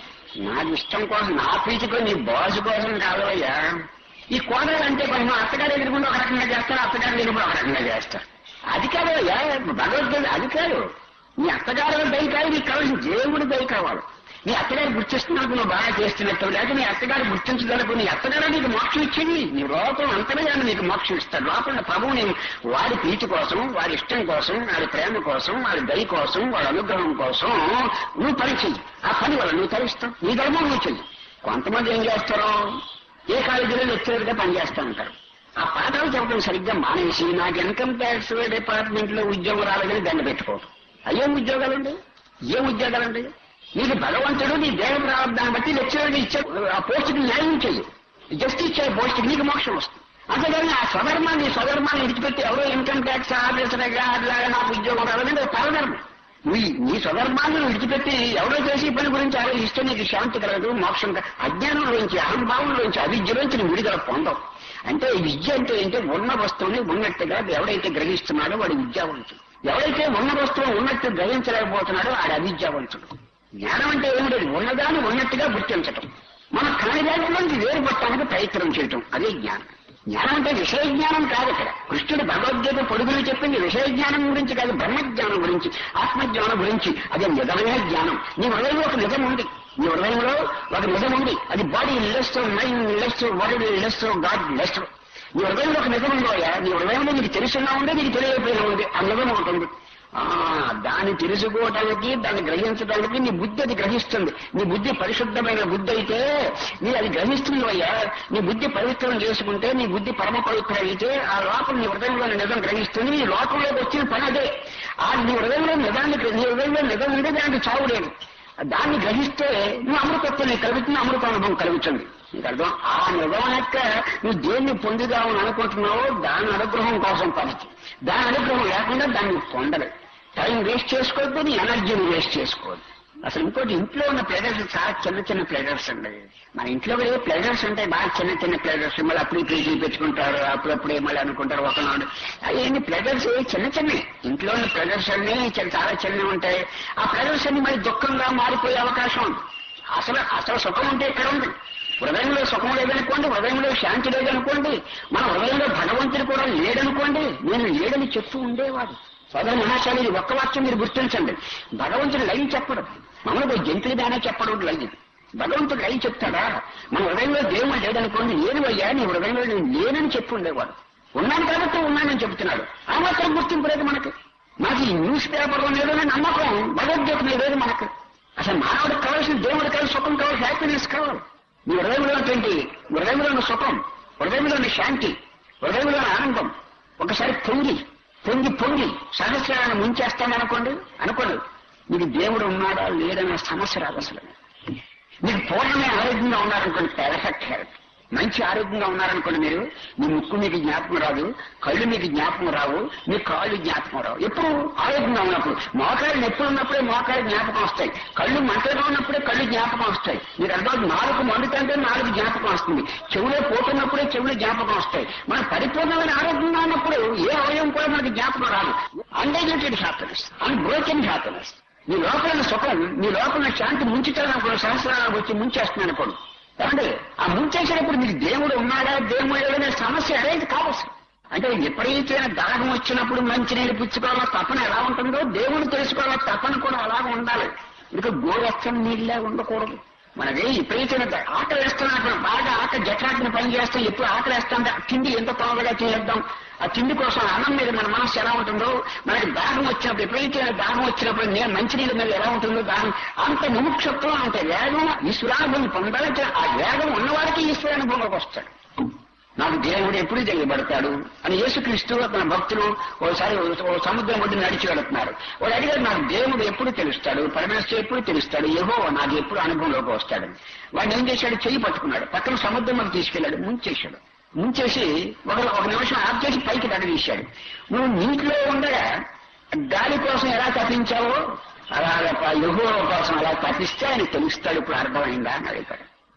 నాకు ఇష్టం కోసం నా ప్రీతి కోసం నీ బాసు కోసం కాదయ్యా ఈ కోడలు అంటే కొంచెం అత్తగారు ఎదురుకుండా ఒక రకంగా చేస్తారు అత్తగారు ఎదురుకుండా ఒక రకంగా చేస్తారు అది కాదయ్యా భగవద్గీత అది కాదు నీ అత్తగారు దయ కాదు నీకు కావాల్సిన దేవుడు దయ కావాలి నీ అత్తగారు గుర్తిస్తున్నప్పుడు నువ్వు బాగా చేస్తున్నట్టు లేకపోతే నీ అత్తగారు గుర్తించగలకు నీ అత్తగారు నీకు మోక్షం ఇచ్చింది నీ లోపల అంతగా నీకు మోక్షం ఇస్తాడు లోపల ప్రభువు నేను వారి ప్రీతి కోసం వారి ఇష్టం కోసం వారి ప్రేమ కోసం వారి దయ కోసం వారి అనుగ్రహం కోసం నువ్వు పని చెయ్యి ఆ పని వల్ల నువ్వు తరిస్తావు నీ ధర్మం నువ్వు చెయ్యి కొంతమంది ఏం చేస్తారో ఏ కాలేజీలో లెక్చరర్గా పనిచేస్తూ ఉంటారు ఆ పాఠాలు చెప్పడం సరిగ్గా మానేసి నాకు ఇన్కమ్ ట్యాక్స్ డిపార్ట్మెంట్ లో ఉద్యోగం రాలేదని దండ పెట్టుకోవడం అయ్యేం ఉద్యోగాలండి ఏం ఉద్యోగాలండి నీకు భగవంతుడు నీ దేవ ప్రారంభాన్ని బట్టి లెక్చరర్ ఇచ్చే ఆ పోస్టుకి న్యాయం చెయ్యి జస్ట్ ఇచ్చే పోస్టుకి నీకు మోక్షం వస్తుంది అంతేగాని ఆ స్వధర్మాన్ని స్వధర్మాన్ని విడిచిపెట్టి ఎవరో ఇన్కమ్ ట్యాక్స్ ఆఫీసర్గా అట్లాగా నాకు ఉద్యోగం రావాలంటే అది పరధర్మం నీ నీ స్వధర్మాన్ని నువ్వు విడిచిపెట్టి ఎవరో చేసి ఈ పని గురించి ఆలోచిస్తే నీకు శాంతి కలగదు మోక్షం కలగదు. అజ్ఞానంలోంచి అహంభావంలోంచి అవిద్యలోంచి నువ్వు విడుదల పొందవు అంటే ఈ విద్య అంటే ఏంటంటే ఉన్న వస్తువుని ఉన్నట్టుగా ఎవడైతే గ్రహిస్తున్నాడో వాడు విద్యావంతుడు ఎవడైతే ఉన్న వస్తువు ఉన్నట్టు గ్రహించలేకపోతున్నాడో ఆడు అవిద్యావంతుడు జ్ఞానం అంటే ఏమి లేదు ఉన్నదాన్ని ఉన్నట్టుగా గుర్తించటం మన కాని దాంట్లోంచి వేరుపట్టడానికి ప్రయత్నం చేయటం అదే జ్ఞానం జ్ఞానం అంటే విషయ జ్ఞానం కాదు ఇక్కడ కృష్ణుడు భగవద్గీత పొడుగులు చెప్పింది విషయ జ్ఞానం గురించి కాదు బ్రహ్మజ్ఞానం గురించి ఆత్మజ్ఞానం గురించి అదే నిజమైన జ్ఞానం నీ హృదయంలో ఒక నిజం ఉంది నీ హృదయంలో ఒక నిజం ఉంది అది body less mind less body less God less నీ హృదయంలో ఒక నిజం ఉందోయా నీ హృదయంలో నీకు తెలుసున్నా ఉంది నీకు తెలియకపోయినా ఉంది ఆ నిజం ఉంటుంది ఆ దాన్ని తెలుసుకోవటానికి దాన్ని గ్రహించడానికి నీ బుద్ధి అది గ్రహిస్తుంది నీ బుద్ధి పరిశుద్ధమైన బుద్ధి అయితే నీ అది గ్రహిస్తుంది అయ్యా నీ బుద్ధి పవిత్రం చేసుకుంటే నీ బుద్ధి పరమ పవిత్రం అయితే ఆ లోపల నీ హృదయంలో నిజం గ్రహిస్తుంది నీ లోకంలోకి వచ్చిన పని అదే ఆ నీ హృదయంలో నిజాన్ని నీ హృదయంలో నిజం ఉంటే దానికి చావు లేదు దాన్ని గ్రహిస్తే నువ్వు అమృతత్వం నీకు కలుగుతుంది అమృత అనుభవం కలుగుతుంది నీకు అర్థం ఆ నిజం యొక్క నువ్వు దేన్ని పొందుదామని అనుకుంటున్నావో దాని అనుగ్రహం కోసం పనికి దాని అనుగ్రహం లేకుండా దాన్ని పొందలేదు టైం వేస్ట్ చేసుకోవద్దు నీ ఎనర్జీని వేస్ట్ చేసుకోవద్దు అసలు ఇంకోటి ఇంట్లో ఉన్న ప్లేజర్స్ చాలా చిన్న చిన్న ప్లేజర్స్ అండి మన ఇంట్లో కూడా ప్లేజర్స్ ఉంటాయి బాగా చిన్న చిన్న ప్లేజర్స్ మళ్ళీ అప్పుడు పీజీ పెట్టుకుంటారు అప్పుడప్పుడే మళ్ళీ అనుకుంటారు ఒకనాడు అవన్నీ ప్లేజర్స్ చిన్న చిన్నవి ఇంట్లో ఉన్న ప్లేజర్స్ అన్ని చిన్న- చాలా చిన్నవి ఉంటాయి ఆ ప్లేజర్స్ అన్ని మరి దుఃఖంగా మారిపోయే అవకాశం ఉంది అసలు అసలు సుఖం ఉంటే ఎక్కడ ఉంది హృదయంలో సుఖం లేదనుకోండి హృదయంలో శాంతి లేదనుకోండి మన హృదయంలో భగవంతుడు కూడా లేడనుకోండి నేను లేడని చెప్తూ ఉండేవాడు సోదర మహాశాలి ఇది ఒక్క వాక్యం మీరు గుర్తించండి భగవంతుడు లైన్ చెప్పడు మమ్మల్ని జంతువుదానే చెప్పడు లైన్ భగవంతుడు లైన్ చెప్తాడా మన హృదయంలో దేవుడు లేదనుకోండి లేని అయ్యా నీ హృదయంలో నేను లేనని చెప్పి ఉండేవాడు ఉన్నాను కాబట్టి ఉన్నానని చెప్తున్నాడు ఆ మాత్రం గుర్తింపు లేదు మనకి మనకి ఈ న్యూస్ పేపర్లో లేదని నమ్మకం భగవద్గీత మీద లేదు మనకు అసలు మానవుడికి కావాల్సిన దేవుడికి కావాలి సుఖం కావాలి హ్యాపీనెస్ కావాలి నీ హృదయంలో ఉన్నటువంటి హృదయంలో ఉన్న సుఖం హృదయంలో ఉన్న శాంతి హృదయంలో ఉన్న ఆనందం ఒకసారి పొంగి పొంగి పొంగి సహస్రాన్ని ముంచేస్తాననుకోండి అనుకోండి మీకు దేవుడు ఉన్నాడా లేదనే సమస్య రాదు అసలు మీకు పూర్ణమైన ఆరోగ్యంగా ఉన్నారనుకోండి పెర్ఫెక్ట్ హెల్త్ మంచి ఆరోగ్యంగా ఉన్నారనుకోండి మీరు మీ ముక్కు మీకు జ్ఞాపకం రాదు కళ్ళు మీకు జ్ఞాపకం రావు మీ కాళ్ళు జ్ఞాపకం రావు ఎప్పుడు ఆరోగ్యంగా ఉన్నప్పుడు మోకాళ్ళు ఎప్పుడు ఉన్నప్పుడే మోకాళ్ళు జ్ఞాపకం వస్తాయి కళ్ళు మంటగా ఉన్నప్పుడే కళ్ళు జ్ఞాపకం వస్తాయి మీరు అర్థం నాలుగు మండుతంటే నాలుగు జ్ఞాపకం వస్తుంది చెవులో పోతున్నప్పుడే చెవులు జ్ఞాపకం వస్తాయి మనం పరిపూర్ణమైన ఆరోగ్యంగా ఉన్నప్పుడు ఏ అవయవం కూడా మనకి జ్ఞాపకం రాదు అన్డైజెటెడ్ హ్యాపీనెస్ అన్బ్రోకెన్ హ్యాపీనెస్ నీ లోపల ఉన్న సుఖం నీ లోపల ఉన్న శాంతి ముంచుతాను సహస్రాలకు వచ్చి ముంచేస్తున్నాను అనుకోండి ఏమండి ఆ ముంచేసినప్పుడు మీకు దేవుడు ఉన్నాడా దేవుడు లేదనే సమస్య అనేది కాదు అసలు. అంటే ఎప్పుడైతే దాహం వచ్చినప్పుడు మంచినీళ్ళు పుచ్చుకోవాలో తపన ఎలా ఉంటుందో దేవుడు తెలుసుకోవాలో తపన కూడా అలాగే ఉండాలి ఇక గోరచ్చని నీళ్ళే ఉండకూడదు మనకి విపరీతమైన ద- ఆకలి వేస్తున్నప్పుడు బాగా ఆకలి జఠరాగ్ని పని చేస్తే ఎప్పుడు ఆకలి వేస్తుంటే ఆ తిండి ఎంత తొందరగా తినేద్దాం ఆ తిండి కోసం అన్నం మీద మన మనసు ఎలా ఉంటుందో మనకి దాహం వచ్చినప్పుడు ఎప్పుడైతే దాహం వచ్చినప్పుడు నేను మంచినీళ్ళ మీద ఎలా ఉంటుందో దాహం అంత ముముక్షత్వం అంత వేగం ఈశ్వరానుభవం పొందాలంటే ఆ వేగం ఉన్నవాడికి ఈశ్వరానుభవంలోకి వస్తాడు నాకు దేవుడు ఎప్పుడు తెలియబడతాడు అని యేసుక్రీస్తు తన భక్తులు ఓసారి ఓ సముద్రం ఒడ్డు నడిచి వెళుతున్నారు వాడు అడిగారు నాకు దేవుడు ఎప్పుడు తెలుస్తాడు పరమేశ్వరుడు ఎప్పుడు తెలుస్తాడు ఏహో నాకు ఎప్పుడు అనుభవంలోకి వస్తాడు వాడిని ఏం చేశాడు చెయ్యి పట్టుకున్నాడు పక్కన సముద్రంలోకి తీసుకెళ్లాడు ముంచేశాడు ముంచేసి ఒక ఒక నిమిషం ఆఫ్ చేసి పైకి తీశాడు నువ్వు నీటిలో ఉండగా గాలి కోసం ఎలా తప్పించావో అలా యహో కోసం అలా తప్పిస్తే ఆయన తెలుస్తాడు ఇప్పుడు అర్థమైందా అని అడిగాడు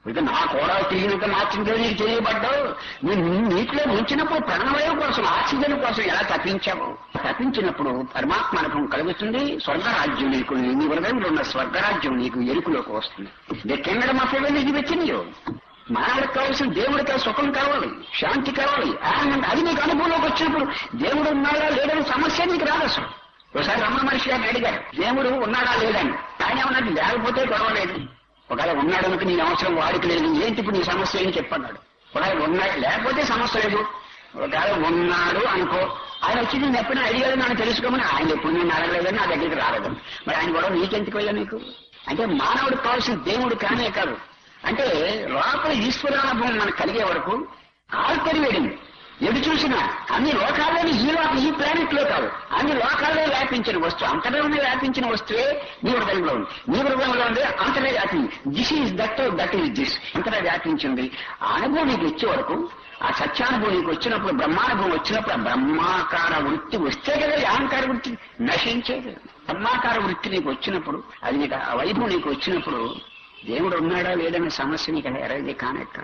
ఇక నా కూడా తెలియనంత మాత్రంతో నీకు తెలియబడ్డావు నేను నీటిలో ముంచినప్పుడు ప్రాణవాయువు కోసం ఆక్సిజన్ కోసం ఎలా తప్పించావు తప్పించినప్పుడు పరమాత్మ అనుభవం కలుగుతుంది స్వర్గరాజ్యం నీకు నీ హృదయంలో ఉన్న స్వర్గరాజ్యం నీకు ఎరుకులోకి వస్తుంది ది కింగడం ఆఫ్ హెవెన్ ఇది వచ్చింది మానవుడికి కావాల్సిన దేవుడికి సుఖం కావాలి శాంతి కావాలి ఆనందం అది నీకు అనుభవంలోకి వచ్చినప్పుడు దేవుడు ఉన్నాడా లేడని సమస్య నీకు రాదు అసలు ఒకసారి రమణ మహర్షి గారిని అడిగారు దేవుడు ఉన్నాడా లేదని ఆయన ఏమన్నాడు లేకపోతే గొడవ లేదు ఒకవేళ ఉన్నాడు అనుకు నీ అవసరం వాడికి లేదు ఏంటి ఇప్పుడు నీ సమస్య ఏం చెప్పన్నాడు ఒకవేళ ఉన్నాడు లేకపోతే సమస్య లేదు ఒకవేళ ఉన్నాడు అనుకో ఆయన వచ్చి నేను ఎప్పుడైనా అడిగాడు నన్ను తెలుసుకోమని ఆయన ఎప్పుడు నేను అడగలేదని నా దగ్గరికి రాలేదు మరి ఆయన కూడా నీకెందుకు వెళ్ళా నీకు అంటే మానవుడికి కావాల్సిన దేవుడు కానే కాదు అంటే లోపల ఈశ్వరానుభవం మనకు కలిగే వరకు ఆల్తరి వేడింది ఎటు చూసినా అన్ని లోకాల్లోని ఈ లోక ఈ ప్లానెట్ లో కాదు అన్ని లోకాల్లో వ్యాపించిన వస్తువు అంతటా ఉన్న వ్యాపించిన వస్తువే నీ హృదయంలో ఉంది నీ హృదయంలో ఉంది అంతటా వ్యాపింది this is that that is this అంతటా వ్యాపించింది ఆ అనుభవం నీకు వచ్చే వరకు ఆ సత్యానుభవం నీకు వచ్చినప్పుడు బ్రహ్మానుభవం వచ్చినప్పుడు ఆ బ్రహ్మాకార వృత్తి వస్తే కదా ఈ అహంకార వృత్తి నశించేది బ్రహ్మాకార వృత్తి నీకు వచ్చినప్పుడు అది నీకు ఆ వైభవం నీకు వచ్చినప్పుడు దేవుడు ఉన్నాడా లేదనే సమస్య నీకు ఎరది కానక్క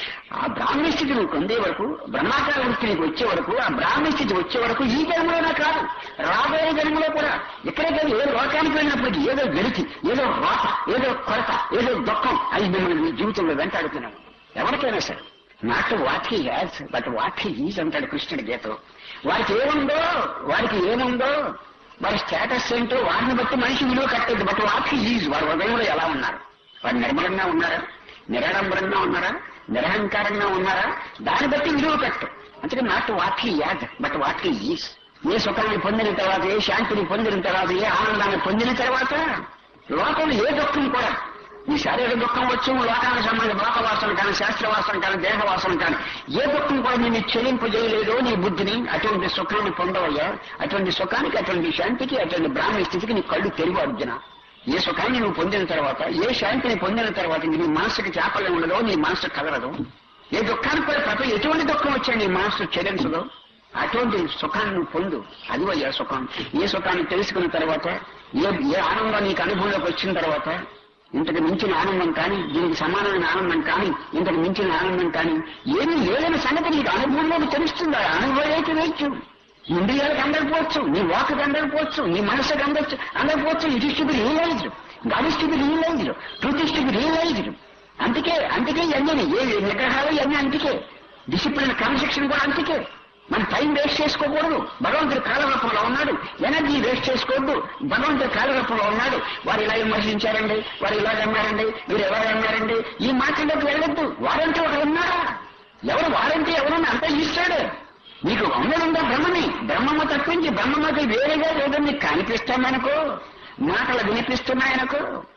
ఆ బ్రాహ్మణ స్థితి నువ్వు పొందే వరకు బ్రహ్మాకార వృత్తి నీకు వచ్చే వరకు ఆ బ్రాహ్మణ స్థితి వచ్చే వరకు ఈ జన్మలోనే కాదు రాబోయే జన్మలో కూడా ఇక్కడే కాదు ఏ లోకానికి వెళ్ళినప్పటికీ ఏదో వెలికి ఏదో రోత ఏదో కొరత ఏదో దుఃఖం అది మిమ్మల్ని మీ జీవితంలో వెంటాడుతున్నాను ఎవరికైనా సరే not what he has but what he is అంటాడు కృష్ణుడి గీతలో వారికి ఏముందో వారికి ఏముందో వారి స్టేటస్ ఏంటో వారిని బట్టి మనిషి విలువ కట్టేది బట్ వాట్ హీ ఈజ్ వారి హృదయంలో ఎలా ఉన్నారు వారు నిర్మలంగా ఉన్నారా నిరాడంబరంగా ఉన్నారా నిరహంకారంగా ఉన్నారా దాన్ని బట్టి విలువ కట్టు అందుకే not what he had but what he is ఏ సుఖాన్ని పొందిన తర్వాత ఏ శాంతిని పొందిన తర్వాత ఏ ఆనందాన్ని పొందిన తర్వాత లోకంలో ఏ దుఃఖం కూడా ఈ శారీరక దుఃఖం వచ్చు లోకానికి సంబంధించిన లోకవాసన కానీ శాస్త్రవాసన కానీ దేహవాసన కానీ ఏ దుఃఖం కూడా నేను చెల్లింపు చేయలేదో నీ బుద్ధిని అటువంటి సుఖాన్ని పొందవయ్యా అటువంటి సుఖానికి అటువంటి శాంతికి అటువంటి బ్రాహ్మణ స్థితికి నీ కళ్ళు తెరువు అర్జున ఏ సుఖాన్ని నువ్వు పొందిన తర్వాత ఏ శాంతిని పొందిన తర్వాత నీ మనసుకి చేపలే ఉండదో నీ మనసు కదలదు ఏ దుఃఖానికి కూడా ప్రతి ఎటువంటి దుఃఖం వచ్చా నీ మనసు చెల్లించదు అటువంటి సుఖాన్ని నువ్వు పొందు అది అయ్యా సుఖం ఏ సుఖాన్ని తెలుసుకున్న తర్వాత ఏ ఏ ఆనందం నీకు అనుభవంలోకి వచ్చిన తర్వాత ఇంతకు మించిన ఆనందం కానీ దీనికి సమానమైన ఆనందం కానీ ఇంతకు మించిన ఆనందం కానీ ఏమీ లేదని సంగతి నీకు అనుభవంలోకి తెలుస్తుంది ఆ అనుభవం వేయచ్చు ఇంద్రియాలకు అందకపోవచ్చు నీ వాక్కి అందకపోవచ్చు నీ మనసుకు అందచ్చు అందకపోవచ్చు it is to be realised God is to be realised truth is to be realised అందుకే అందుకే ఇవన్నీ ఏ నిగ్రహాలు ఇవన్నీ అందుకే డిసిప్లిన్ క్రమశిక్షణ కూడా అందుకే మన టైం వేస్ట్ చేసుకోకూడదు భగవంతుడు కాలరూపంలో ఉన్నాడు ఎనర్జీ వేస్ట్ చేసుకోవద్దు భగవంతుడు కాలరూపంలో ఉన్నాడు వారు ఇలా విమర్శించారండి వారు ఇలా అన్నారండి వీరు ఎలా అన్నారండి ఈ మాటల్లోకి వెళ్ళొద్దు వారంటే ఒకరు ఉన్నారా ఎవరు వారంటే ఎవరన్నా అంతా ఇస్తాడు నీకు ఉన్నదుందా బ్రహ్మని బ్రహ్మము తప్పించి బ్రహ్మకి వేరేగా ఏదో నీకు కనిపిస్తామనుకో మాటలు వినిపిస్తున్నాయనుకో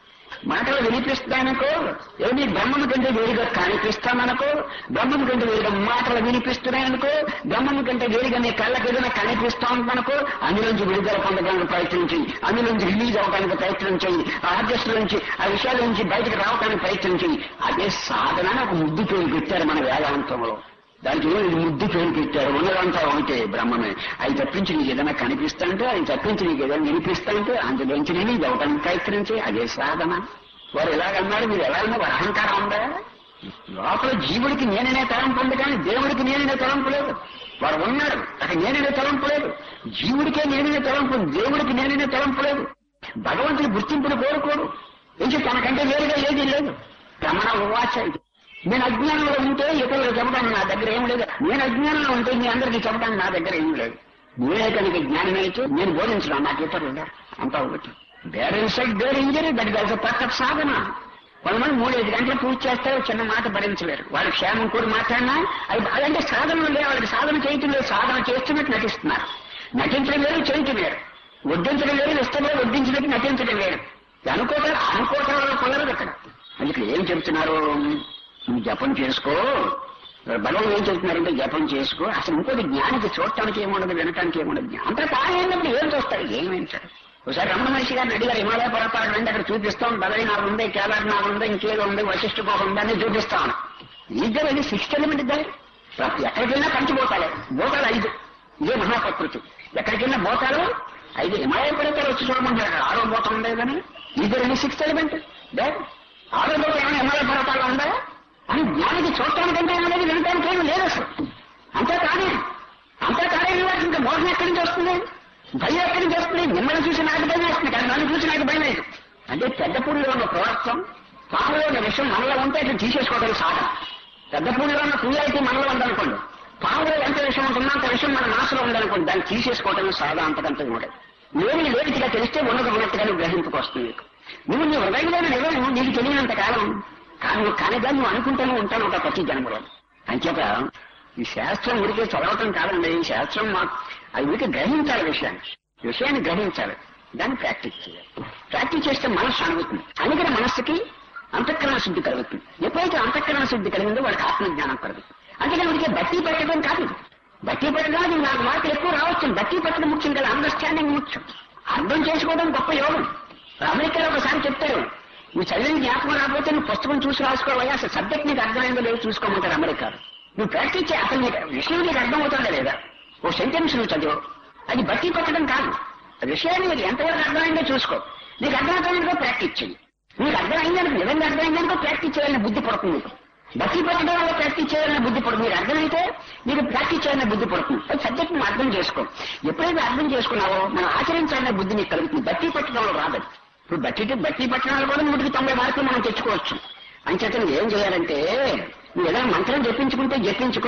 మాటలు వినిపిస్తానకో ఏమి బ్రహ్మము కంటే వేరుగా కనిపిస్తామనుకో బ్రహ్మము కంటే వేరుగా మాటలు వినిపిస్తున్నాయనుకో బ్రహ్మము కంటే వేరుగా నీ కళ్ళకి ఏదైనా కనిపిస్తా ఉందనుకో అందులోంచి విడుదల పొందడానికి ప్రయత్నం చెయ్యి అందులోంచి రిలీజ్ అవడానికి ప్రయత్నం చెయ్యి ఆ ఆర్జెస్ట్ నుంచి ఆ విషయాల నుంచి బయటకు రావడానికి ప్రయత్నం చెయ్యి అదే సాధన అని ఒక ముద్దు పేరు పెట్టారు మన వేదాంతంలో దానికి ఏమి ముద్దు పేరు పెట్టారు ఉన్నదంతా ఒకటే బ్రహ్మమే అది తప్పించి నీకు ఏదైనా కనిపిస్తా అంటే అది తప్పించి నీకు ఏదైనా వినిపిస్తా అంటే అందులోంచి నేను ఇది అవడానికి ప్రయత్నించి అదే సాధన వారు ఎలాగన్నారు మీరు ఎలా అన్నా వారి అహంకారం ఉందా లోపల జీవుడికి నేననే తలంపు ఉంది కానీ దేవుడికి నేననే తలంపు లేదు వారు ఉన్నారు అక్కడ నేననే తలంపు లేదు జీవుడికే నేననే తలంపు ఉంది దేవుడికి నేననే తలంపు లేదు భగవంతుడి గుర్తింపును కోరుకోడు ఏంటి తనకంటే వేరుగా ఏది లేదు రమణ ఉవాచ ఇది. నేను అజ్ఞానంలో ఉంటే ఇతరులు చెప్పడానికి నా దగ్గర ఏం లేదు నేను అజ్ఞానంలో ఉంటే మీ అందరికీ చెప్పడానికి నా దగ్గర ఏం లేదు నేనే కనుక జ్ఞానమైతే నేను బోధించడం నాకు ఇతరులు లేరు. అంతా ఒకటి వేరే సైడ్ వేరే ఇంజరీ దానికి ఒక పక్క సాధన కొంతమంది మూడైదు గంటలు పూజ చేస్తారు చిన్న మాట భరించలేరు వాళ్ళ క్షేమం కూడా మాట్లాడినా అది అదంటే సాధన లేదు వాళ్ళకి సాధన చేయటం లేదు సాధన చేస్తున్నట్టు నటిస్తున్నారు నటించడం లేదు చేయటం లేదు వడ్డించడం లేదు ఇష్టం లేదు వడ్డించినట్టు నటించడం లేదు అనుకోవటం అనుకోవటం వల్ల కుదరదు అక్కడ అందుకే ఏం చెప్తున్నారు నువ్వు జపం చేసుకో భగవాన్ ఏం చెప్తున్నారంటే జపం చేసుకో అసలు ఇంకోటి జ్ఞానికి చూడటానికి ఏముండదు వినటానికి ఏముండదు అంతా తానే ఉన్నప్పుడు ఏం చూస్తారు ఏమేంటారు ఒకసారి రమణ మహర్షి గారిని అడిగారు హిమాలయ పర్వతాలు రండి అక్కడ చూపిస్తాం బదరీనాథ్ ఉంది కేదార్నాథ్ ఉంది ఇంకేదో ఉంది వశిష్ఠ గుహ ఉంది అని చూపిస్తాం ఇద్దరు ఇది సిక్స్త్ ఎలిమెంట్ ఇద్దరు ప్రతి ఎక్కడికెళ్ళినా పంచిపోతాలే భూతాలు ఐదు ఇదే మహాప్రకృతి ఎక్కడికెళ్ళినా భూతాలు ఐదు హిమాలయ పర్వతాలు వచ్చి చూడమంటారు ఆరో భూతం ఉండేదని ఇద్దరు సిక్స్త్ ఎలిమెంట్ డే ఆరో భూతం ఏమైనా హిమాలయ పర్వతాలు ఉందా అని జ్ఞానికి చూడటానికంటే అనేది వినటానికి ఏమీ లేదు అసలు అంతే కాదే అంతే కాదే వాటికి ఇంకా మోహం ఎక్కడి నుంచి వస్తుంది భయం ఎక్కడి నుంచి వస్తుంది మిమ్మల్ని చూసి నాకు భయం వేస్తుంది కానీ నన్ను చూసి నాకు భయం లేదు అంటే పెద్ద పూడిలో ఉన్న ప్రవర్తం పాములో ఉన్న విషయం మనలో ఉంటే అట్లా తీసేసుకోవడానికి సాధన పెద్ద పూడిలో ఉన్న క్రియాలిటీ మనలో ఉందనుకోండి పాములో ఎంత విషయం ఉంటుందో అంత విషయం మన మనసులో ఉందనుకోండి దాన్ని తీసేసుకోవటం సాధన అంతకంటే ఉండదు లేని లేనిగా తెలిస్తే ఉన్నది ఉన్నట్టుగా నువ్వు గ్రహింపుకొస్తుంది నీకు నువ్వు నీ హృదయంలోని నిజం నీకు తెలియనంత కాలం కానీ నువ్వు కానిగా నువ్వు అనుకుంటూనే ఉంటాను ఒక ప్రతి జన్మలో అంచేత ఈ శాస్త్రం ఉడికే చదవటం కాదండి ఈ శాస్త్రం మా అది ఉడికి గ్రహించాలి విషయాన్ని విషయాన్ని గ్రహించాలి దాన్ని ప్రాక్టీస్ చేయాలి ప్రాక్టీస్ చేస్తే మనస్సు అనుగుతుంది అందుకని మనస్సుకి అంతఃకరణ శుద్ధి కలుగుతుంది ఎప్పుడైతే అంతఃకరణ శుద్ధి కలిగిందో వాడికి ఆత్మజ్ఞానం కలుగుతుంది అందుకని ఉడికే బట్టి పెట్టడం కాదు ఇది. బట్టి పెట్టడం అది నాకు మార్కులు ఎక్కువ రావచ్చు బట్టి పెట్టడం ముఖ్యం కదా అండర్స్టాండింగ్ ముఖ్యం అర్థం చేసుకోవడం గొప్ప యోగం అమెరికాలో ఒకసారి చెప్తారు నువ్వు చదివిన జ్ఞాపకం రాకపోతే నువ్వు పుస్తకం చూసి రాసుకోవాలి అసలు సబ్జెక్ట్ నీకు అర్థమైందో లేదో చూసుకోమంటారు అమెరికాలో నువ్వు ప్రాక్టీస్ చేయ అసలు నీకు విషయం నీకు అర్థమవుతుందా లేదా ఓ సెంటెన్స్ నువ్వు చదువు అది బట్టి పెట్టడం కాదు విషయాన్ని నీకు ఎంతవరకు అర్థమైందో చూసుకో నీకు అర్థమవుతుందో ప్రాక్టీస్ చెయ్యి నీకు అర్థమైందనుకో నిజంగా అర్థమైందనుకో ప్రాక్టీస్ చేయాలని బుద్ధి పడుతుంది నీకు బట్టి పెట్టడం వల్ల ప్రాక్టీస్ చేయాలని బుద్ధి పడుతుంది మీరు అర్థమైతే నీకు ప్రాక్టీస్ చేయాలని బుద్ధి పడుతుంది అది సబ్జెక్ట్ నువ్వు అర్థం చేసుకో ఎప్పుడైతే అర్థం చేసుకున్నావో మనం ఆచరించాలనే బుద్ధి నీకు కలుగుతుంది బట్టి పెట్టడంలో రాదు ఇప్పుడు బట్టి బట్టి పట్టణాలు కూడా నూటికి తొంభై మార్కులు మనం తెచ్చుకోవచ్చు అంచేత నువ్వు ఏం చేయాలంటే నువ్వు ఏదైనా మంత్రం జపించుకుంటే జపించుకో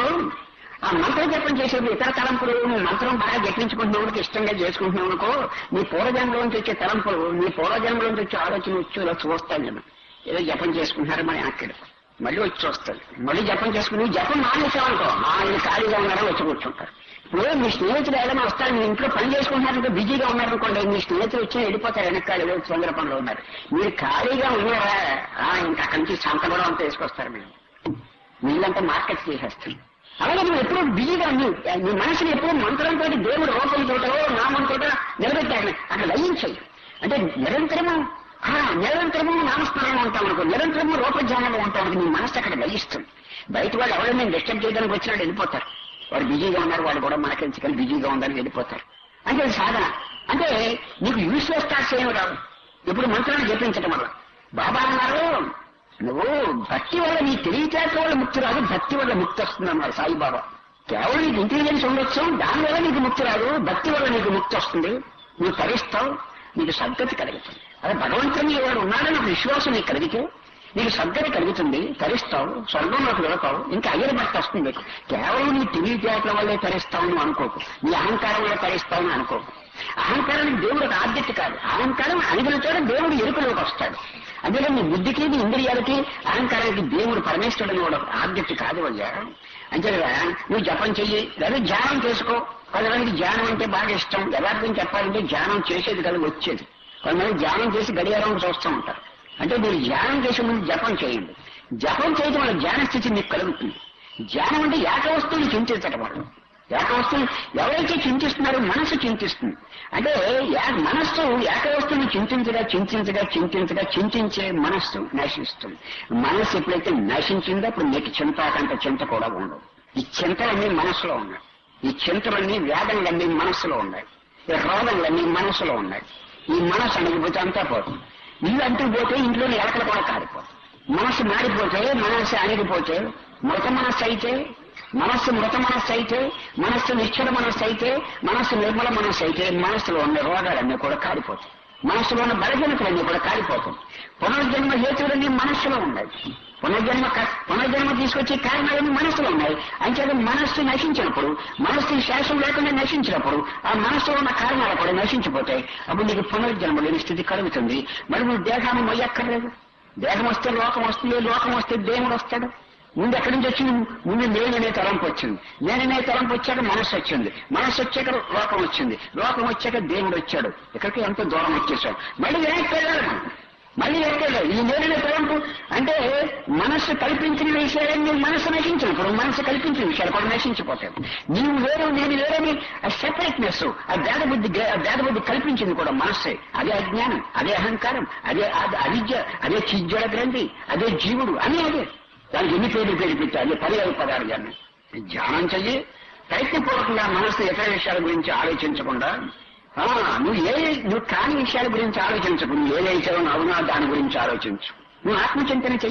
ఆ మంత్రం జపం చేసేది ఇతర తలంపులు నువ్వు మంత్రం బాగా జపించుకుంటున్నవాడికి ఇష్టంగా చేసుకుంటున్నావు అనుకో నీ పూర్వజన్మలోంచి వచ్చే తలంపులు నీ పూర్వజన్మలోంచి వచ్చే ఆలోచన వచ్చి ఇలా చూస్తాను నేను ఏదో జపం చేసుకుంటున్నారు మన అక్కడ మళ్ళీ వచ్చి వస్తుంది మళ్ళీ జపం చేసుకుని జపం మానేసామనుకో మా ఆయన ఖాళీగా ఉన్నారని వచ్చి కూర్చుంటారు ఇప్పుడు మీ స్నేహితులు ఏదైనా వస్తారు మీ ఇంట్లో పని చేసుకుంటున్నారంటే బిజీగా ఉన్నారనుకోండి మీ స్నేహితులు వచ్చి వెళ్ళిపోతారు వెనకాల ఏదో తొందర పనిలో ఉన్నారు మీరు ఖాళీగా ఉన్నారా ఆ, ఇంకా అక్కడి నుంచి సంత కూడా అంతా వేసుకొస్తారు మీరు వీళ్ళంతా మార్కెట్ చేసేస్తారు అలాగే నువ్వు ఎప్పుడు బిజీగా నీ నీ మనసుని ఎప్పుడు మంత్రంతో దేవుడు రూపంతో నామంతో నిలబెట్టాడు అక్కడ లయించాయి అంటే నిరంతరము ఆ, నిరంతరము నామస్మరణలో ఉంటాం అనుకో నిరంతరము రూపధ్యానంలో ఉంటాం అనుకో నీ మనసు అక్కడ లయిస్తుంది బయట వాళ్ళు ఎవరైనా డిస్టర్బ్ చేయడానికి వచ్చినట్టు వెళ్ళిపోతారు వాడు బిజీగా ఉన్నారు వాళ్ళు కూడా మనకెంచి కానీ బిజీగా ఉందని వెళ్ళిపోతారు అంటే అది సాధన అంటే నీకు యూస్లెస్ థాట్స్ ఏమి రావు ఇప్పుడు మంత్రాన్ని జపించడం వల్ల బాబా అన్నారు నువ్వు భక్తి వల్ల నీ తెలివితేటల వల్ల ముక్తి రాదు భక్తి వల్ల ముక్తి వస్తుంది అన్నారు సాయిబాబా కేవలం నీకు ఇంటెలిజెన్స్ ఉండొచ్చు దాని వల్ల నీకు ముక్తి రాదు భక్తి వల్ల నీకు ముక్తి వస్తుంది నువ్వు తరిస్తావు నీకు సద్గతి కలుగుతుంది అదే భగవంతుని ఎవరు ఉన్నాడని ఒక విశ్వాసం నీకు కలిగితే నీకు సద్గతి కలుగుతుంది తరిస్తావు స్వర్గంలోకి వెళతావు ఇంకా అయ్యని భక్తి వస్తుంది నీకు కేవలం నీ తెలివితేటల వల్లే తరిస్తావు నువ్వు అనుకోకు నీ అహంకారం వల్ల తరిస్తావు అని అనుకోకు అహంకారానికి దేవుడు ఒక ఆద్యత కాదు అహంకారం అణిగిలతోనే దేవుడు ఎరుకలోకి వస్తాడు అందుకే నీ బుద్ధికి నీ ఇంద్రియాలకి అహంకారానికి దేవుడు పరమేశ్వరుడు కూడా ఒక ఆద్యత కాదు అయ్యా అంతే కదా నువ్వు జపం చెయ్యి లేదా ధ్యానం చేసుకో కొంతమందికి ధ్యానం అంటే బాగా ఇష్టం యథార్థం చెప్పాలంటే ధ్యానం చేసేది కదా వచ్చేది కొంతమంది ధ్యానం చేసి గడియారం చూస్తూ ఉంటారు అంటే మీరు ధ్యానం చేసే ముందు జపం చేయండి జపం చేయడం వల్ల ధ్యాన స్థితి మీకు కలుగుతుంది ధ్యానం అంటే ఏక వస్తువుని చింతించటం వల్ల ఏక వస్తువు ఎవరైతే చింతిస్తున్నారో మనసు చింతిస్తుంది అంటే యా- మనస్సు ఏక వస్తువుని చింతించగా చింతించగా చింతించగా చింతించే మనస్సు నశిస్తుంది మనస్సు ఎప్పుడైతే నశించిందో అప్పుడు నీకు చింతాకంటే చింత కూడా ఉండదు ఈ చింతలన్నీ మనసులో ఉన్నాయి ఈ చింతలన్నీ వేదనలన్నీ మనస్సులో ఉన్నాయి ఈ రోగంలన్నీ మనసులో ఉన్నాయి ఈ మనసు అణిగిపోతే అంతా పోతుంది ఇల్లు అంటూ పోతే ఇంట్లోని ఎలకలు కూడా కారిపోతుంది మనసు మారిపోతే మనసు అణిగిపోతే మృత మనస్సు అయితే మనస్సు మృత మనస్సు అయితే మనస్సు నిశ్చల మనస్సు అయితే మనస్సు నిర్మల మనస్సు అయితే మనస్సులో ఉన్న రోగాలన్నీ కూడా కారిపోతాయి మనస్సులో ఉన్న బలహీనతలన్నీ కూడా కారిపోతాయి పునర్జన్మ హేతువులన్నీ మనస్సులో ఉన్నాయి పునర్జన్మ క- పునర్జన్మ తీసుకొచ్చే కారణాలన్నీ మనస్సులో ఉన్నాయి అంచేత మనస్సు నశించినప్పుడు మనస్సు శేషం లేకుండా నశించినప్పుడు ఆ మనస్సులో ఉన్న కారణాలు కూడా నశించిపోతాయి అప్పుడు నీకు పునర్జన్మ లేని స్థితి కలుగుతుంది మరి నువ్వు దేహాన్ని మొయ్యక్కర్లేదు దేహం వస్తే లోకం వస్తుంది లోకం వస్తే దేవుడు వస్తాడు ముందు ఎక్కడి నుంచి వచ్చింది ముందు నేననే తలంపు వచ్చింది నేననే తలంపు వచ్చాక మనస్సు వచ్చింది మనస్సు వచ్చాక లోకం వచ్చింది లోకం వచ్చాక దేవుడు వచ్చాడు ఇక్కడికి ఎంతో దూరం వచ్చేసాడు మళ్ళీ వెనక్కి వెళ్ళాలి మనం. మళ్ళీ వెనక్కి వెళ్ళాలి ఈ నేననే తలంపు అంటే మనస్సు కల్పించిన విషయాలన్నీ మనస్సు నశించినప్పుడు మనస్సు కల్పించిన విషయాలు కూడా నశించిపోతాయి నీవు వేరు నేను వేరని ఆ సెపరేట్నెస్ ఆ భేద బుద్ధి ఆ భేద బుద్ధి కల్పించింది కూడా మనస్సే అదే అజ్ఞానం అదే అహంకారం అదే అద- అవిద్య అదే చిజ్జడ గ్రంథి అదే జీవుడు అని అదే దానికి ఎన్ని పేర్లు పేరు పెట్టారు అదే పర్యాయ పదాలు కానీ ధ్యానం చెయ్యి ప్రయత్నపూర్వకంగా మనసు ఇతర విషయాల గురించి ఆలోచించకుండా ఆ, నువ్వు ఏ నువ్వు కాని విషయాల గురించి ఆలోచించకు నువ్వు ఏదైతే అవునా దాని గురించి ఆలోచించు నువ్వు ఆత్మచింతన చెయ్యి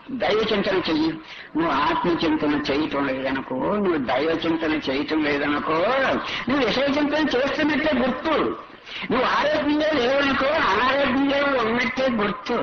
దైవ చింతన చెయ్యి నువ్వు ఆత్మ చింతన చేయటం లేదనుకో నువ్వు దైవ చింతన చేయటం లేదనుకో నువ్వు విషయ చింతన చేస్తున్నట్టే గుర్తు నువ్వు ఆరోగ్యంగా లేవనుకో అనారోగ్యంగా ఉన్నట్టే గుర్తు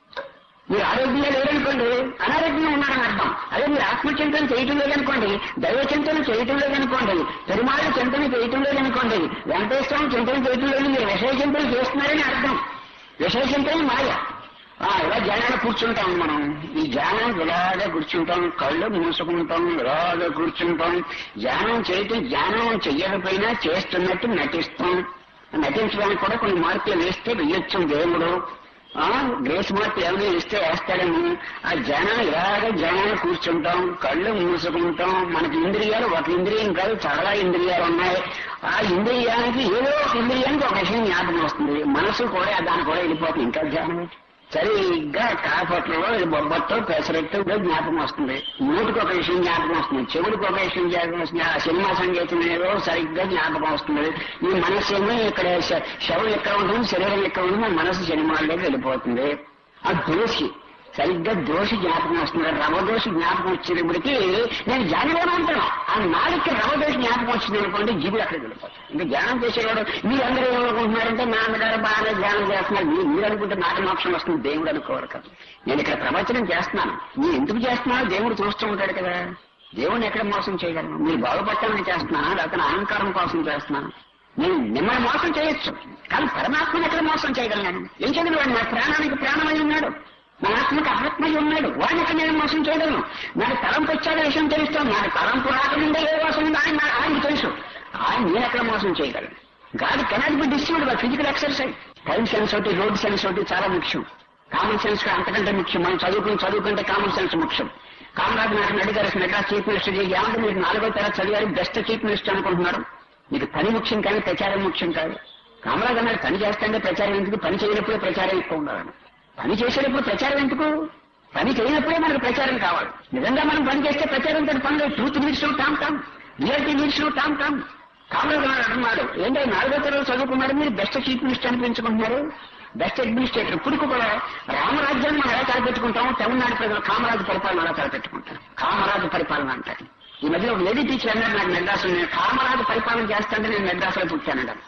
మీరు ఆరోగ్యంగా లేరనుకోండి అనారోగ్యంగా ఉన్నారని అర్థం అదే మీరు ఆత్మచింతన చేయటం లేదనుకోండి దైవ చింతన చేయటం లేదనుకోండి పెరుమాళ్ళ చింతన చేయటం లేదనుకోండి వెంకటేశ్వరం చింతన చేయటం లేదు మీరు విషయ చింతన చేస్తున్నారని అర్థం విషయ చింతన మాయ ఆ, ఇలా ధ్యానాన్ని కూర్చుంటాం మనం ఈ ధ్యానం ఇలాగే కూర్చుంటాం కళ్ళు మూసుకుంటాం ఇలాగే కూర్చుంటాం ధ్యానం చేయటం ధ్యానం చెయ్యకపోయినా చేస్తున్నట్టు నటిస్తాం నటించడానికి కూడా కొన్ని మార్పులు వేస్తే వెయ్యొచ్చు దేవుడు ఆ గ్రేస్ మార్పు ఏమైనా ఇస్తే వేస్తాడని ఆ జనం ఇలాగ జనాన్ని కూర్చుంటాం కళ్ళు మూసుకుంటాం మనకి ఇంద్రియాలు ఒక ఇంద్రియం కాదు చాలా ఇంద్రియాలు ఉన్నాయి ఆ ఇంద్రియానికి ఏదో ఒక ఇంద్రియానికి ఒక విషయం జ్ఞాపకం వస్తుంది మనసు కూడా దాని కూడా వెళ్ళిపోతుంది ఇంకా ధ్యానం సరిగ్గా కాపట్లో బొబ్బతో పెసరట్టు జ్ఞాపకం వస్తుంది నోటికి ఒక విషయం జ్ఞాపకం వస్తుంది చెవుడికి ఒక విషయం జ్ఞాపకం వస్తుంది ఆ సినిమా సంగీతం ఏదో సరిగ్గా జ్ఞాపకం వస్తుంది ఈ మనసు ఏమో ఇక్కడ శ- శవం ఎక్కడ ఉంటుంది శరీరం ఎక్కడ ఉంటుంది మనసు సినిమాల్లోకి వెళ్ళిపోతుంది ఆ దోషి సరిగ్గా దోషి జ్ఞాపకం వస్తుంది రవ దోషి జ్ఞాపకం వచ్చేటప్పటికి నేను ధ్యానంలోనే ఉంటాను ఆ నాలుగుకి రవ దోషి జ్ఞాపకం వచ్చింది అనుకోండి జీవులు అక్కడికి వెళ్ళిపోతాయి ఇంకా ధ్యానం చేసేవాడు మీరందరూ ఏమనుకుంటున్నారంటే మా అమ్మగారు బాగానే ధ్యానం చేస్తున్నారు మీరు మీరు అనుకుంటే నాకు మోక్షం వస్తుంది దేవుడు అనుకోరు కదా నేను ఇక్కడ ప్రవచనం చేస్తున్నాను మీరు ఎందుకు చేస్తున్నారో దేవుడు చూస్తూ ఉంటాడు కదా దేవుడిని ఎక్కడ మోసం చేయగలను మీరు బాగుపడతామని చేస్తున్నాను లేకపోతే నా అహంకారం కోసం చేస్తున్నాను నేను మిమ్మల్ని మోసం చేయొచ్చు కానీ పరమాత్మని ఎక్కడ మోసం చేయగలను ఏం చేయగలను వాడు నా ప్రాణానికి ప్రాణమై ఉన్నాడు నా ఆత్మకి ఆత్మై ఉన్నాడు వాడిని ఎక్కడ నేను మోసం చేయగలను నాకు తలంపు వచ్చాక విషయం తెలుస్తాను నాకు తలంపు రాకముందే ఏ మోసం ఉందో ఆయన నాకు- ఆయనకి తెలుసు ఆయన నేను ఎక్కడ మోసం చేయగలను God cannot be disturbed by physical exercise time sense ఒకటి రోడ్ సెన్స్ ఒకటి చాలా ముఖ్యం కామన్ సెన్స్ అంతకంటే ముఖ్యం మనం చదువుకుని చదువుకుంటే కామన్ సెన్స్ ముఖ్యం కామరాజ్ నాకు అడిగారు మెడ్రాస్ చీఫ్ మినిస్టర్ ఏమంటే మీరు నాలుగో తరగతి చదివారు బెస్ట్ చీఫ్ మినిస్టర్ అనుకుంటున్నారు మీకు పని ముఖ్యం కానీ ప్రచారం ముఖ్యం కాదు కామరాజ్ అన్నాడు పని చేస్తుంటే ప్రచారం ఎందుకు పని చేయనప్పుడే ప్రచారం ఎక్కువ ఉండాలని పని చేసేటప్పుడు ప్రచారం ఎందుకు పని చేయనప్పుడే మనకు ప్రచారం కావాలి నిజంగా మనం పని చేస్తే ప్రచారం తోటి పని లేదు truth needs tom tom reality needs tom tom Kamaraj అన్నాడు అన్నాడు ఏంటంటే నాలుగో తరగతి చదువుకున్నారు మీరు బెస్ట్ చీఫ్ మినిస్టర్ అనిపించుకుంటున్నారు బెస్ట్ అడ్మినిస్ట్రేటర్ ఇప్పుడు కూడా రామరాజ్యాన్ని మనం ఎలా తలపెట్టుకుంటాం తమిళనాడు ప్రజలు కామరాజు పరిపాలన ఎలా తలపెట్టుకుంటారు కామరాజు పరిపాలన అంటారు ఈ మధ్యలో ఒక లేడీ టీచర్ అన్నారు నాకు మెడ్రాస్ నేను కామరాజు పరిపాలన చేస్తాంటే నేను మెడ్రాస్లో పుట్టానన్నారు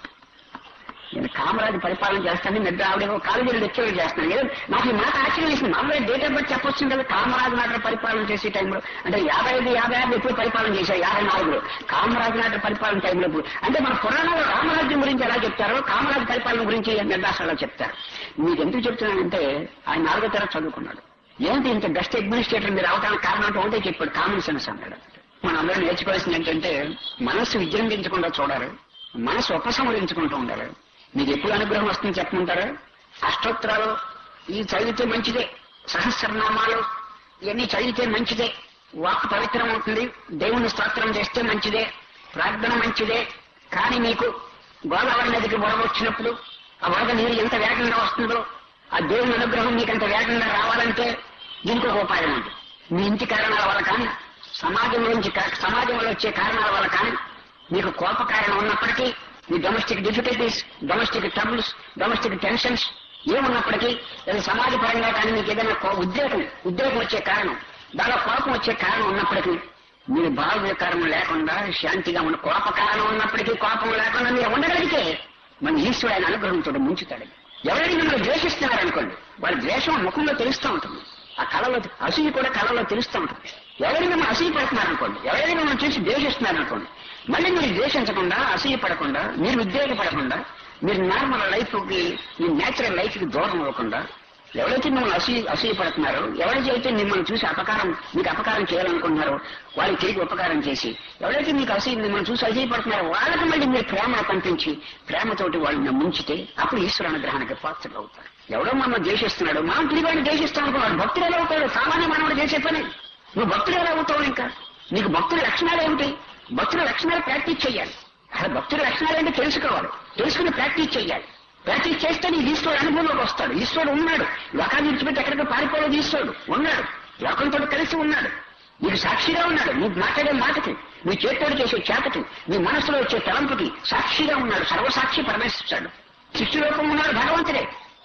నేను కామరాజు పరిపాలన చేస్తాను నిద్ర ఆవిడ కాలేజీలో లెక్చర్ చేస్తాను ఏదో నాకు ఈ మాట ఆశ్చర్యం వేసింది మామూలుగా డేట్ ఆఫ్ బర్త్ చెప్పొచ్చు కదా కామరాజు నాట పరిపాలన చేసే టైంలో అంటే యాభై ఐదు యాభై ఆరు ఎప్పుడు పరిపాలన చేశారు యాభై నాలుగులో కామరాజు నాట పరిపాలన టైంలో ఎప్పుడు అంటే మన పురాణంలో రామరాజ్యం గురించి ఎలా చెప్తారో కామరాజు పరిపాలన గురించి మెడ్రాస్ అలా చెప్తారు మీకు ఎందుకు చెప్తున్నానంటే ఆయన నాలుగో తరగతి చదువుకున్నాడు ఏంటి ఇంత బెస్ట్ అడ్మినిస్ట్రేటర్ మీరు అవడానికి కారణం అంటే ఒకటే చెప్పాడు కామన్ సెన్స్ అన్నాడు మనం అందరూ నేర్చుకోవాల్సింది ఏంటంటే మనస్సు విజృంభించకుండా చూడాలి మనసు ఉపసంహరించుకుంటూ ఉండాలి మీకు ఎప్పుడు అనుగ్రహం వస్తుంది చెప్పమంటారా అష్టోత్తరాలు ఈ చదివితే మంచిదే సహస్రనామాలు ఇవన్నీ చదివితే మంచిదే వాక్ పవిత్రం అవుతుంది దేవుని స్తోత్రం చేస్తే మంచిదే ప్రార్థన మంచిదే కానీ మీకు గోదావరి నదికి వరద వచ్చినప్పుడు ఆ వరద నీరు ఎంత వేగంగా వస్తుందో ఆ దేవుని అనుగ్రహం మీకు అంత వేగంగా రావాలంటే దీనికి ఒక ఉపాయం ఉంది మీ ఇంటి కారణాల వల్ల కానీ సమాజం నుంచి కా- సమాజంలో వచ్చే కారణాల వల్ల కానీ మీకు కోప కారణం ఉన్నప్పటికీ మీ domestic difficulties domestic troubles domestic tensions ఏమున్నప్పటికీ లేదా సమాజ పరంగా కానీ మీకు ఏదైనా కో- ఉద్రేకం ఉద్రేకం వచ్చే కారణం దానిలో కోపం వచ్చే కారణం ఉన్నప్పటికీ మీరు భావ వికారం లేకుండా శాంతిగా ఉన్న కోప కారణం ఉన్నప్పటికీ కోపం లేకుండా మీరు ఉండగలిగితే మన ఈశ్వరుడు ఆయన అనుగ్రహంతో ముంచుతాడు ఎవరైనా మిమ్మల్ని ద్వేషిస్తున్నారనుకోండి వాళ్ళ ద్వేషం ముఖంలో తెలుస్తూ ఉంటుంది ఆ కళలో అసూయ కూడా కళలో తెలుస్తూ ఉంటుంది ఎవరైనా మిమ్మల్ని అసూయ పడుతున్నారనుకోండి ఎవరైనా మిమ్మల్ని చూసి ద్వేషిస్తున్నారనుకోండి మళ్ళీ మీరు ద్వేషించకుండా అసూయ పడకుండా మీరు ఉద్వేగపడకుండా మీరు నార్మల్ లైఫ్ కి ఈ నేచురల్ లైఫ్ కి దూరం అవ్వకుండా ఎవరైతే మిమ్మల్ని అసూయ అసూయ పడుతున్నారో ఎవరైతే అయితే మిమ్మల్ని చూసి అపకారం మీకు అపకారం చేయాలనుకుంటున్నారో వాళ్ళకి తిరిగి ఉపకారం చేసి ఎవరైతే మీకు అసూయ మిమ్మల్ని చూసి అసూయ పడుతున్నారో వాళ్ళకి మళ్ళీ మీరు ప్రేమ పంపించి ప్రేమతోటి వాళ్ళని ముంచితే అప్పుడు ఈశ్వర అనుగ్రహానికి పాత్రలు అవుతారు ఎవడో మనం ద్వేషిస్తున్నాడు మనం తిరిగి వాడిని ద్వేషిస్తాం అనుకున్నాడు భక్తులు ఎలా అవుతాడు సామాన్య మానవుడు చేసే పని నువ్వు భక్తులు ఎలా అవుతావు ఇంకా నీకు భక్తుల లక్షణాలు ఏమిటి భక్తుల లక్షణాలు ప్రాక్టీస్ చేయాలి అసలు భక్తుల లక్షణాలు ఏంటో తెలుసుకోవాలి తెలుసుకుని ప్రాక్టీస్ చేయాలి ప్రాక్టీస్ చేస్తే నీ ఈశ్వరుడు అనుభవంలోకి వస్తాడు ఈశ్వరుడు ఉన్నాడు లోకాన్ని విడిచిపెట్టి ఎక్కడికి పారిపోలేదు ఈశ్వరుడు ఉన్నాడు లోకంతో కలిసి ఉన్నాడు నీకు సాక్షిగా ఉన్నాడు నీకు మాట్లాడే మాటకి నీ చేతోడు చేసే చేతకి నీ మనసులో వచ్చే తలంపుకి సాక్షిగా ఉన్నాడు సర్వసాక్షి పరమేశ్వరుడు సృష్టి రూపం ఉన్నాడు భగవంతుడే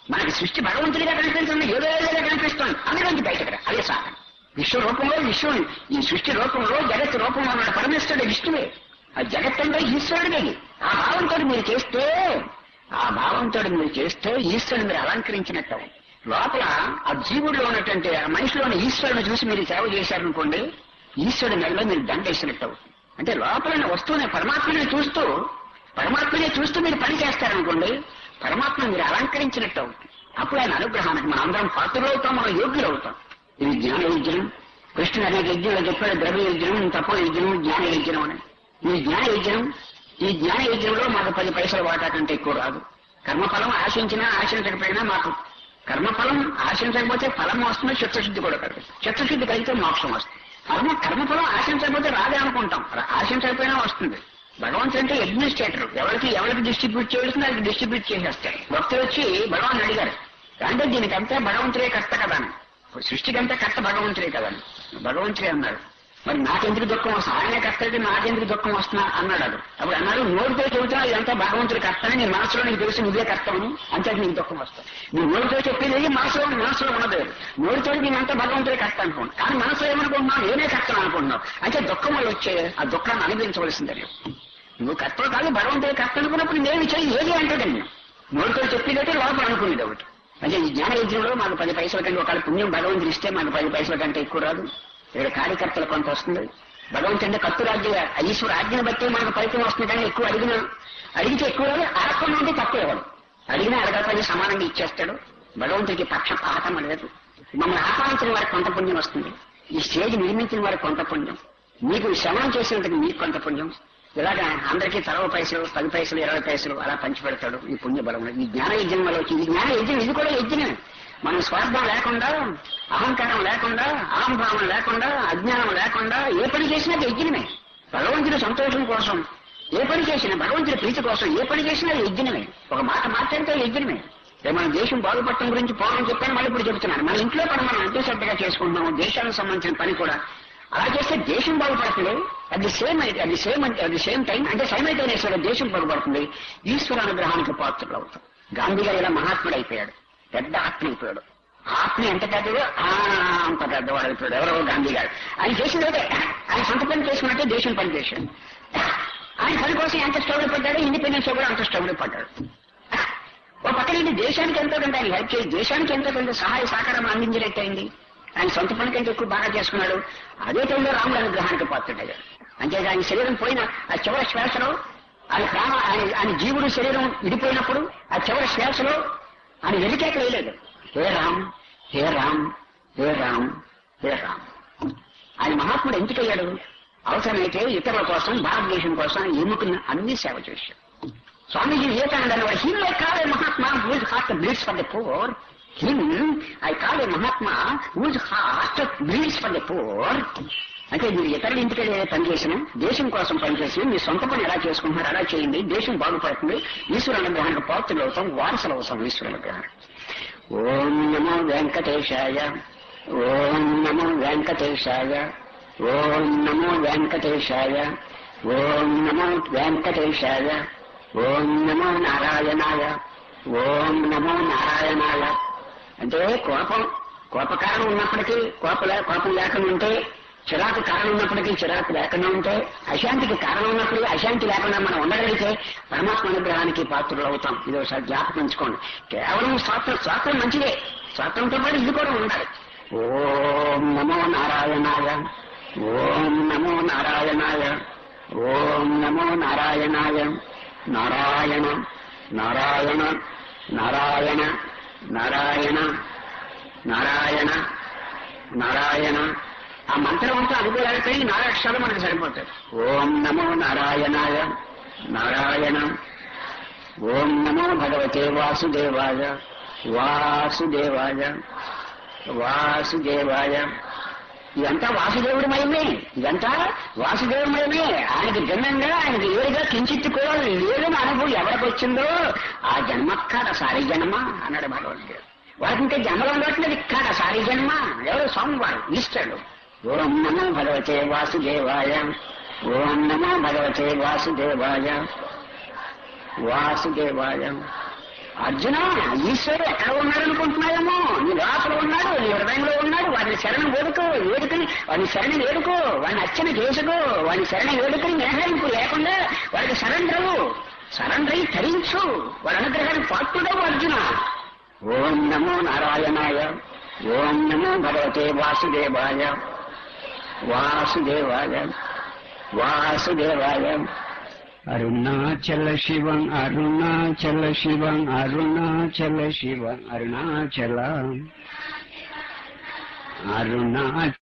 మనకి సృష్టి భగవంతుడిగా కనిపిస్తుంది ఏదో ఏదోగా కనిపిస్తుంది అందులోంచి బయటకు రా అదే సాధన విశ్వ రూపంలో విశ్వం ఈ సృష్టి రూపంలో జగత్ రూపంలో ఉన్న పరమేశ్వరుడు విష్ణువే ఆ జగత్తంలో ఈశ్వరుడే ఆ భావంతో మీరు చేస్తే ఆ భావంతో మీరు చేస్తే ఈశ్వరుని మీరు అలంకరించినట్టు అవుతుంది. లోపల ఆ జీవుడిలో ఉన్నటువంటి ఆ మనిషిలోని ఈశ్వరుని చూసి మీరు సేవ చేశారనుకోండి ఈశ్వరుడి నెలలో మీరు దండేసినట్టు అవుతుంది. అంటే లోపల ఉన్న వస్తువుని పరమాత్మని చూస్తూ పరమాత్మనే చూస్తూ మీరు పని చేస్తారనుకోండి పరమాత్మ మీరు అలంకరించినట్టు అవుతుంది అప్పుడు ఆయన అనుగ్రహానికి మనం అందరం పాత్రలు అవుతాం మనం యోగ్యులు అవుతాం ఇది జ్ఞాన యజ్ఞం కృష్ణుడు అనేక యజ్ఞంలో చెప్పాడు ద్రవ్య యజ్ఞం తపో యజ్ఞం జ్ఞాన యజ్ఞం అని ఈ జ్ఞాన యజ్ఞం ఈ జ్ఞాన యజ్ఞంలో మాకు పది పైసల వాటా కంటే ఎక్కువ రాదు కర్మఫలం ఆశించినా ఆశించకపోయినా మాకు కర్మఫలం ఆశించకపోతే ఫలం వస్తుంది చిత్తశుద్ధి కూడా కలుగుతుంది చిత్తశుద్ధి కలిగితే మోక్షం వస్తుంది కర్మ కర్మఫలం ఆశించకపోతే రాదే అనుకుంటాం రా- ఆశించకపోయినా వస్తుంది భగవంతుడు అంటే అడ్మినిస్ట్రేటర్ ఎవరికి ఎవరికి డిస్ట్రిబ్యూట్ చేయాల్సింది వాళ్ళకి డిస్ట్రిబ్యూట్ చేసేస్తాడు భక్తులు వచ్చి భగవాన్ అడిగారు అంటే దీనికంతా భగవంతుడే కర్త కదా అని సృష్టికంతా కర్త భగవంతుడే కదా అని భగవంతుడే అన్నారు మరి నాకెందుకు దుఃఖం వస్తుంది ఆయనే కర్త అయితే నాకెందుకు దుఃఖం వస్తున్నా అన్నాడు అది అప్పుడు అన్నారు నోటితో చెబుతున్నా ఇదంతా భగవంతుడి కర్తని నీ మనసులో నీకు తెలిసి నువ్వే కర్తవని అంతే నీకు దుఃఖం వస్తుంది నీ నోటితో చెప్పేది మనసులో మనసులో ఉన్నది నోటితో నేనంతా భగవంతుడే కర్త అనుకోండి కానీ మనసులో ఏమనుకుంటున్నావు నేనే కర్తను అనుకుంటున్నావు అంటే దుఃఖం వల్ల వచ్చే ఆ దుఃఖాన్ని అనుభవించవలసిందే నువ్వు. నువ్వు కర్తలు కాదు భగవంతుడి కర్త అనుకున్నప్పుడు నేను చేయి ఏది అంటాడండి నోటితో చెప్పేదైతే లోపల అనుకునేది ఒకటి అంటే ఈ జ్ఞాన యజ్ఞంలో మాకు పది పైసల కంటే ఒకవేళ పుణ్యం భగవంతుడు ఇస్తే మాకు పది పైసల కంటే ఎక్కువ రాదు ఇక్కడ కార్యకర్తలు కొంత వస్తుంది భగవంతుడు అంటే కత్తు రాజ్య ఈశ్వర ఆజ్ఞను బట్టి మనకు ఫలితం వస్తుంది కానీ ఎక్కువ అడిగిన అడిగితే ఎక్కువ రాదు అడగకుండా ఉంటే తక్కువ ఇవ్వడు అడిగినా అడగకపోయినా సమానంగా ఇచ్చేస్తాడు భగవంతుడికి పక్షపాతం లేదు మమ్మల్ని ఆహ్వానించిన వారికి కొంత పుణ్యం వస్తుంది ఈ స్టేజ్ నిర్మించిన వారికి కొంత పుణ్యం మీకు శ్రమం చేసినందుకు మీకు కొంత పుణ్యం ఇలాగా అందరికీ తరవ పైసలు పది పైసలు ఇరవై పైసలు అలా పంచి పెడతాడు ఈ పుణ్య బలం ఈ జ్ఞాన యజ్ఞం వల్ల వచ్చి ఈ జ్ఞాన యజ్ఞం ఇది కూడా యజ్ఞమే మనం స్వార్థం లేకుండా అహంకారం లేకుండా అహంభావం లేకుండా అజ్ఞానం లేకుండా ఏ పని చేసినా అది యజ్ఞమే భగవంతుడి సంతోషం కోసం ఏ పని చేసినా భగవంతుడి ప్రీతి కోసం ఏ పని చేసినా అది యజ్ఞమే ఒక మాట మాట్లాడితే అది యజ్ఞమే రేపు మన దేశం బాగుపడటం గురించి పూర్వం చెప్పాను మళ్ళీ ఇప్పుడు చెప్తున్నాను మన ఇంట్లో పని మనం ఎంతో శ్రద్ధగా చేసుకుంటున్నాము దేశానికి సంబంధించిన పని కూడా అలా చేస్తే దేశం బాగుపడుతుంది at the same at the same at the same time అంటే సైమల్టేనియస్ గా దేశం బాగుపడుతుంది ఈశ్వర అనుగ్రహానికి పాత్రలు అవుతాం గాంధీ గారు ఇలా మహాత్ముడు అయిపోయాడు పెద్ద ఆత్మ అయిపోయాడు ఆత్మ ఎంత పెద్దదో ఆ అంత పెద్దవాడు అయిపోయాడు ఎవరో గాంధీ గారు ఆయన చేసింది ఒకటే ఆయన సొంత పని చేసుకున్నట్టే దేశం పని చేశాడు ఆయన పని కోసం ఎంత స్ట్రగుల్ పడ్డాడు ఇండిపెండెన్స్ కూడా అంత స్ట్రగుల్ పడ్డాడు ఓ పక్కన ఏంటి దేశానికి ఎంతో కొంత ఆయన హెల్ప్ చేసి దేశానికి ఎంతో కొంత సహాయ సహకారం అందించినట్టు అయింది ఆయన సొంత పని కంటే ఎక్కువ బాగా చేసుకున్నాడు అదే టైంలో రాముడు అనుగ్రహానికి పాత్రుడయ్యాడు అంతేగా ఆయన శరీరం పోయిన ఆ చివరి శ్వాసలో ఆయన ప్రాణ ఆయన ఆయన జీవుడు శరీరం విడిపోయినప్పుడు ఆ చివరి శ్వాసలో ఆయన వెలికేక వేయలేదు హే రామ్ హే రామ్ హే రామ్ హే రామ్ ఆయన మహాత్ముడు ఎందుకయ్యాడు అవసరమైతే ఇతరుల కోసం భారతదేశం కోసం ఎన్నుకున్న అన్ని సేవ చేశాడు స్వామీజీ వివేకానంద అనేవాడు him I call a Mahatma whose heart bleeds for the poor him I call a Mahatma whose heart bleeds for the poor అంటే మీరు ఇతరుల ఇంటికి పని చేసిన దేశం కోసం పనిచేసి మీ సొంత పని ఎలా చేసుకుంటున్నారు అలా చేయండి దేశం బాగుపడుతుంది ఈశ్వర అనుగ్రహానికి పాత్రలు అవుతాం వారసులు అవుతాం ఈశ్వర అనుగ్రహానికి ఓం నమో వెంకటేశాయ ఓం నమో వెంకటేశాయ ఓం నమో వెంకటేశాయ ఓం నమో వెంకటేశాయ ఓం నమో నారాయణాయ ఓం నమో నారాయణాయ అంటే కోపం కోప కారణం ఉన్నప్పటికీ కోప లే- కోపం లేకుండా ఉంటే చిరాకు కారణం ఉన్నప్పటికీ చిరాకు లేకుండా ఉంటే అశాంతికి కారణం ఉన్నప్పుడు అశాంతి లేకుండా మనం ఉండగలిగితే పరమాత్మ అనుగ్రహానికి పాత్రలు అవుతాం ఇది ఒకసారి జ్ఞాపకం ఉంచుకోండి కేవలం స్వాతంత్రం స్వాతంత్రం మంచిదే స్వాతంత్రంతో పాటు ఇది కూడా ఉండాలి ఓం నమో నారాయణాయ ఓం నమో నారాయణాయ ఓం నమో నారాయణాయ నారాయణ నారాయణ నారాయణ నారాయణ నారాయణ నారాయణ ఆ మంత్రం అంతా అనుకోలేకపోయి నాలుగు అక్షరాలు మనకు సరిపోతాయి ఓం నమో నారాయణాయ నారాయణ ఓం నమో భగవతే వాసుదేవాయ వాసుదేవాయ వాసుదేవాయ ఇదంతా వాసుదేవుడి మయమే ఇదంతా వాసుదేవుడి మయమే ఆయనకి భిన్నంగా ఆయనకి వేరుగా కించిత్తు కూడా లేదని అనుభవం ఎవరికి వచ్చిందో ఆ జన్మ కాడ సారి జన్మ అన్నాడు భగవద్గీత వారికి ఇంకా జన్మలో ఉండట్లేదు కాడ సారి జన్మ ఎవరు స్వామివారు ఈశ్వరుడు ఓం నమో భగవతే వాసుదేవాయ ఓం నమో భగవతే వాసుదేవాయ వాసుదేవాయ అర్జున ఈశ్వరుడు ఎక్కడ ఉన్నాడు అనుకుంటున్నాయేమో నీ లోపల ఉన్నాడు నీ హృదయంలో ఉన్నాడు వాడిని శరణం వేడుకో వేడుకని వాడిని శరణి వేడుకో వాడిని అర్చన చేసుకో వాడిని శరణ వేడుకని మినహాయింపు లేకుండా వాడికి సరెండరు సరెండర్ అయి తరించు వాడి అనుగ్రహానికి పాత్రుడవు అర్జున ఓం నమో నారాయణాయ ఓం నమో భగవతే వాసుదేవాయ వాసుదేవాయ వాసుదేవాయ అరుణాచల శివం అరుణాచల శివం అరుణాచల శివం అరుణాచల అరుణాచల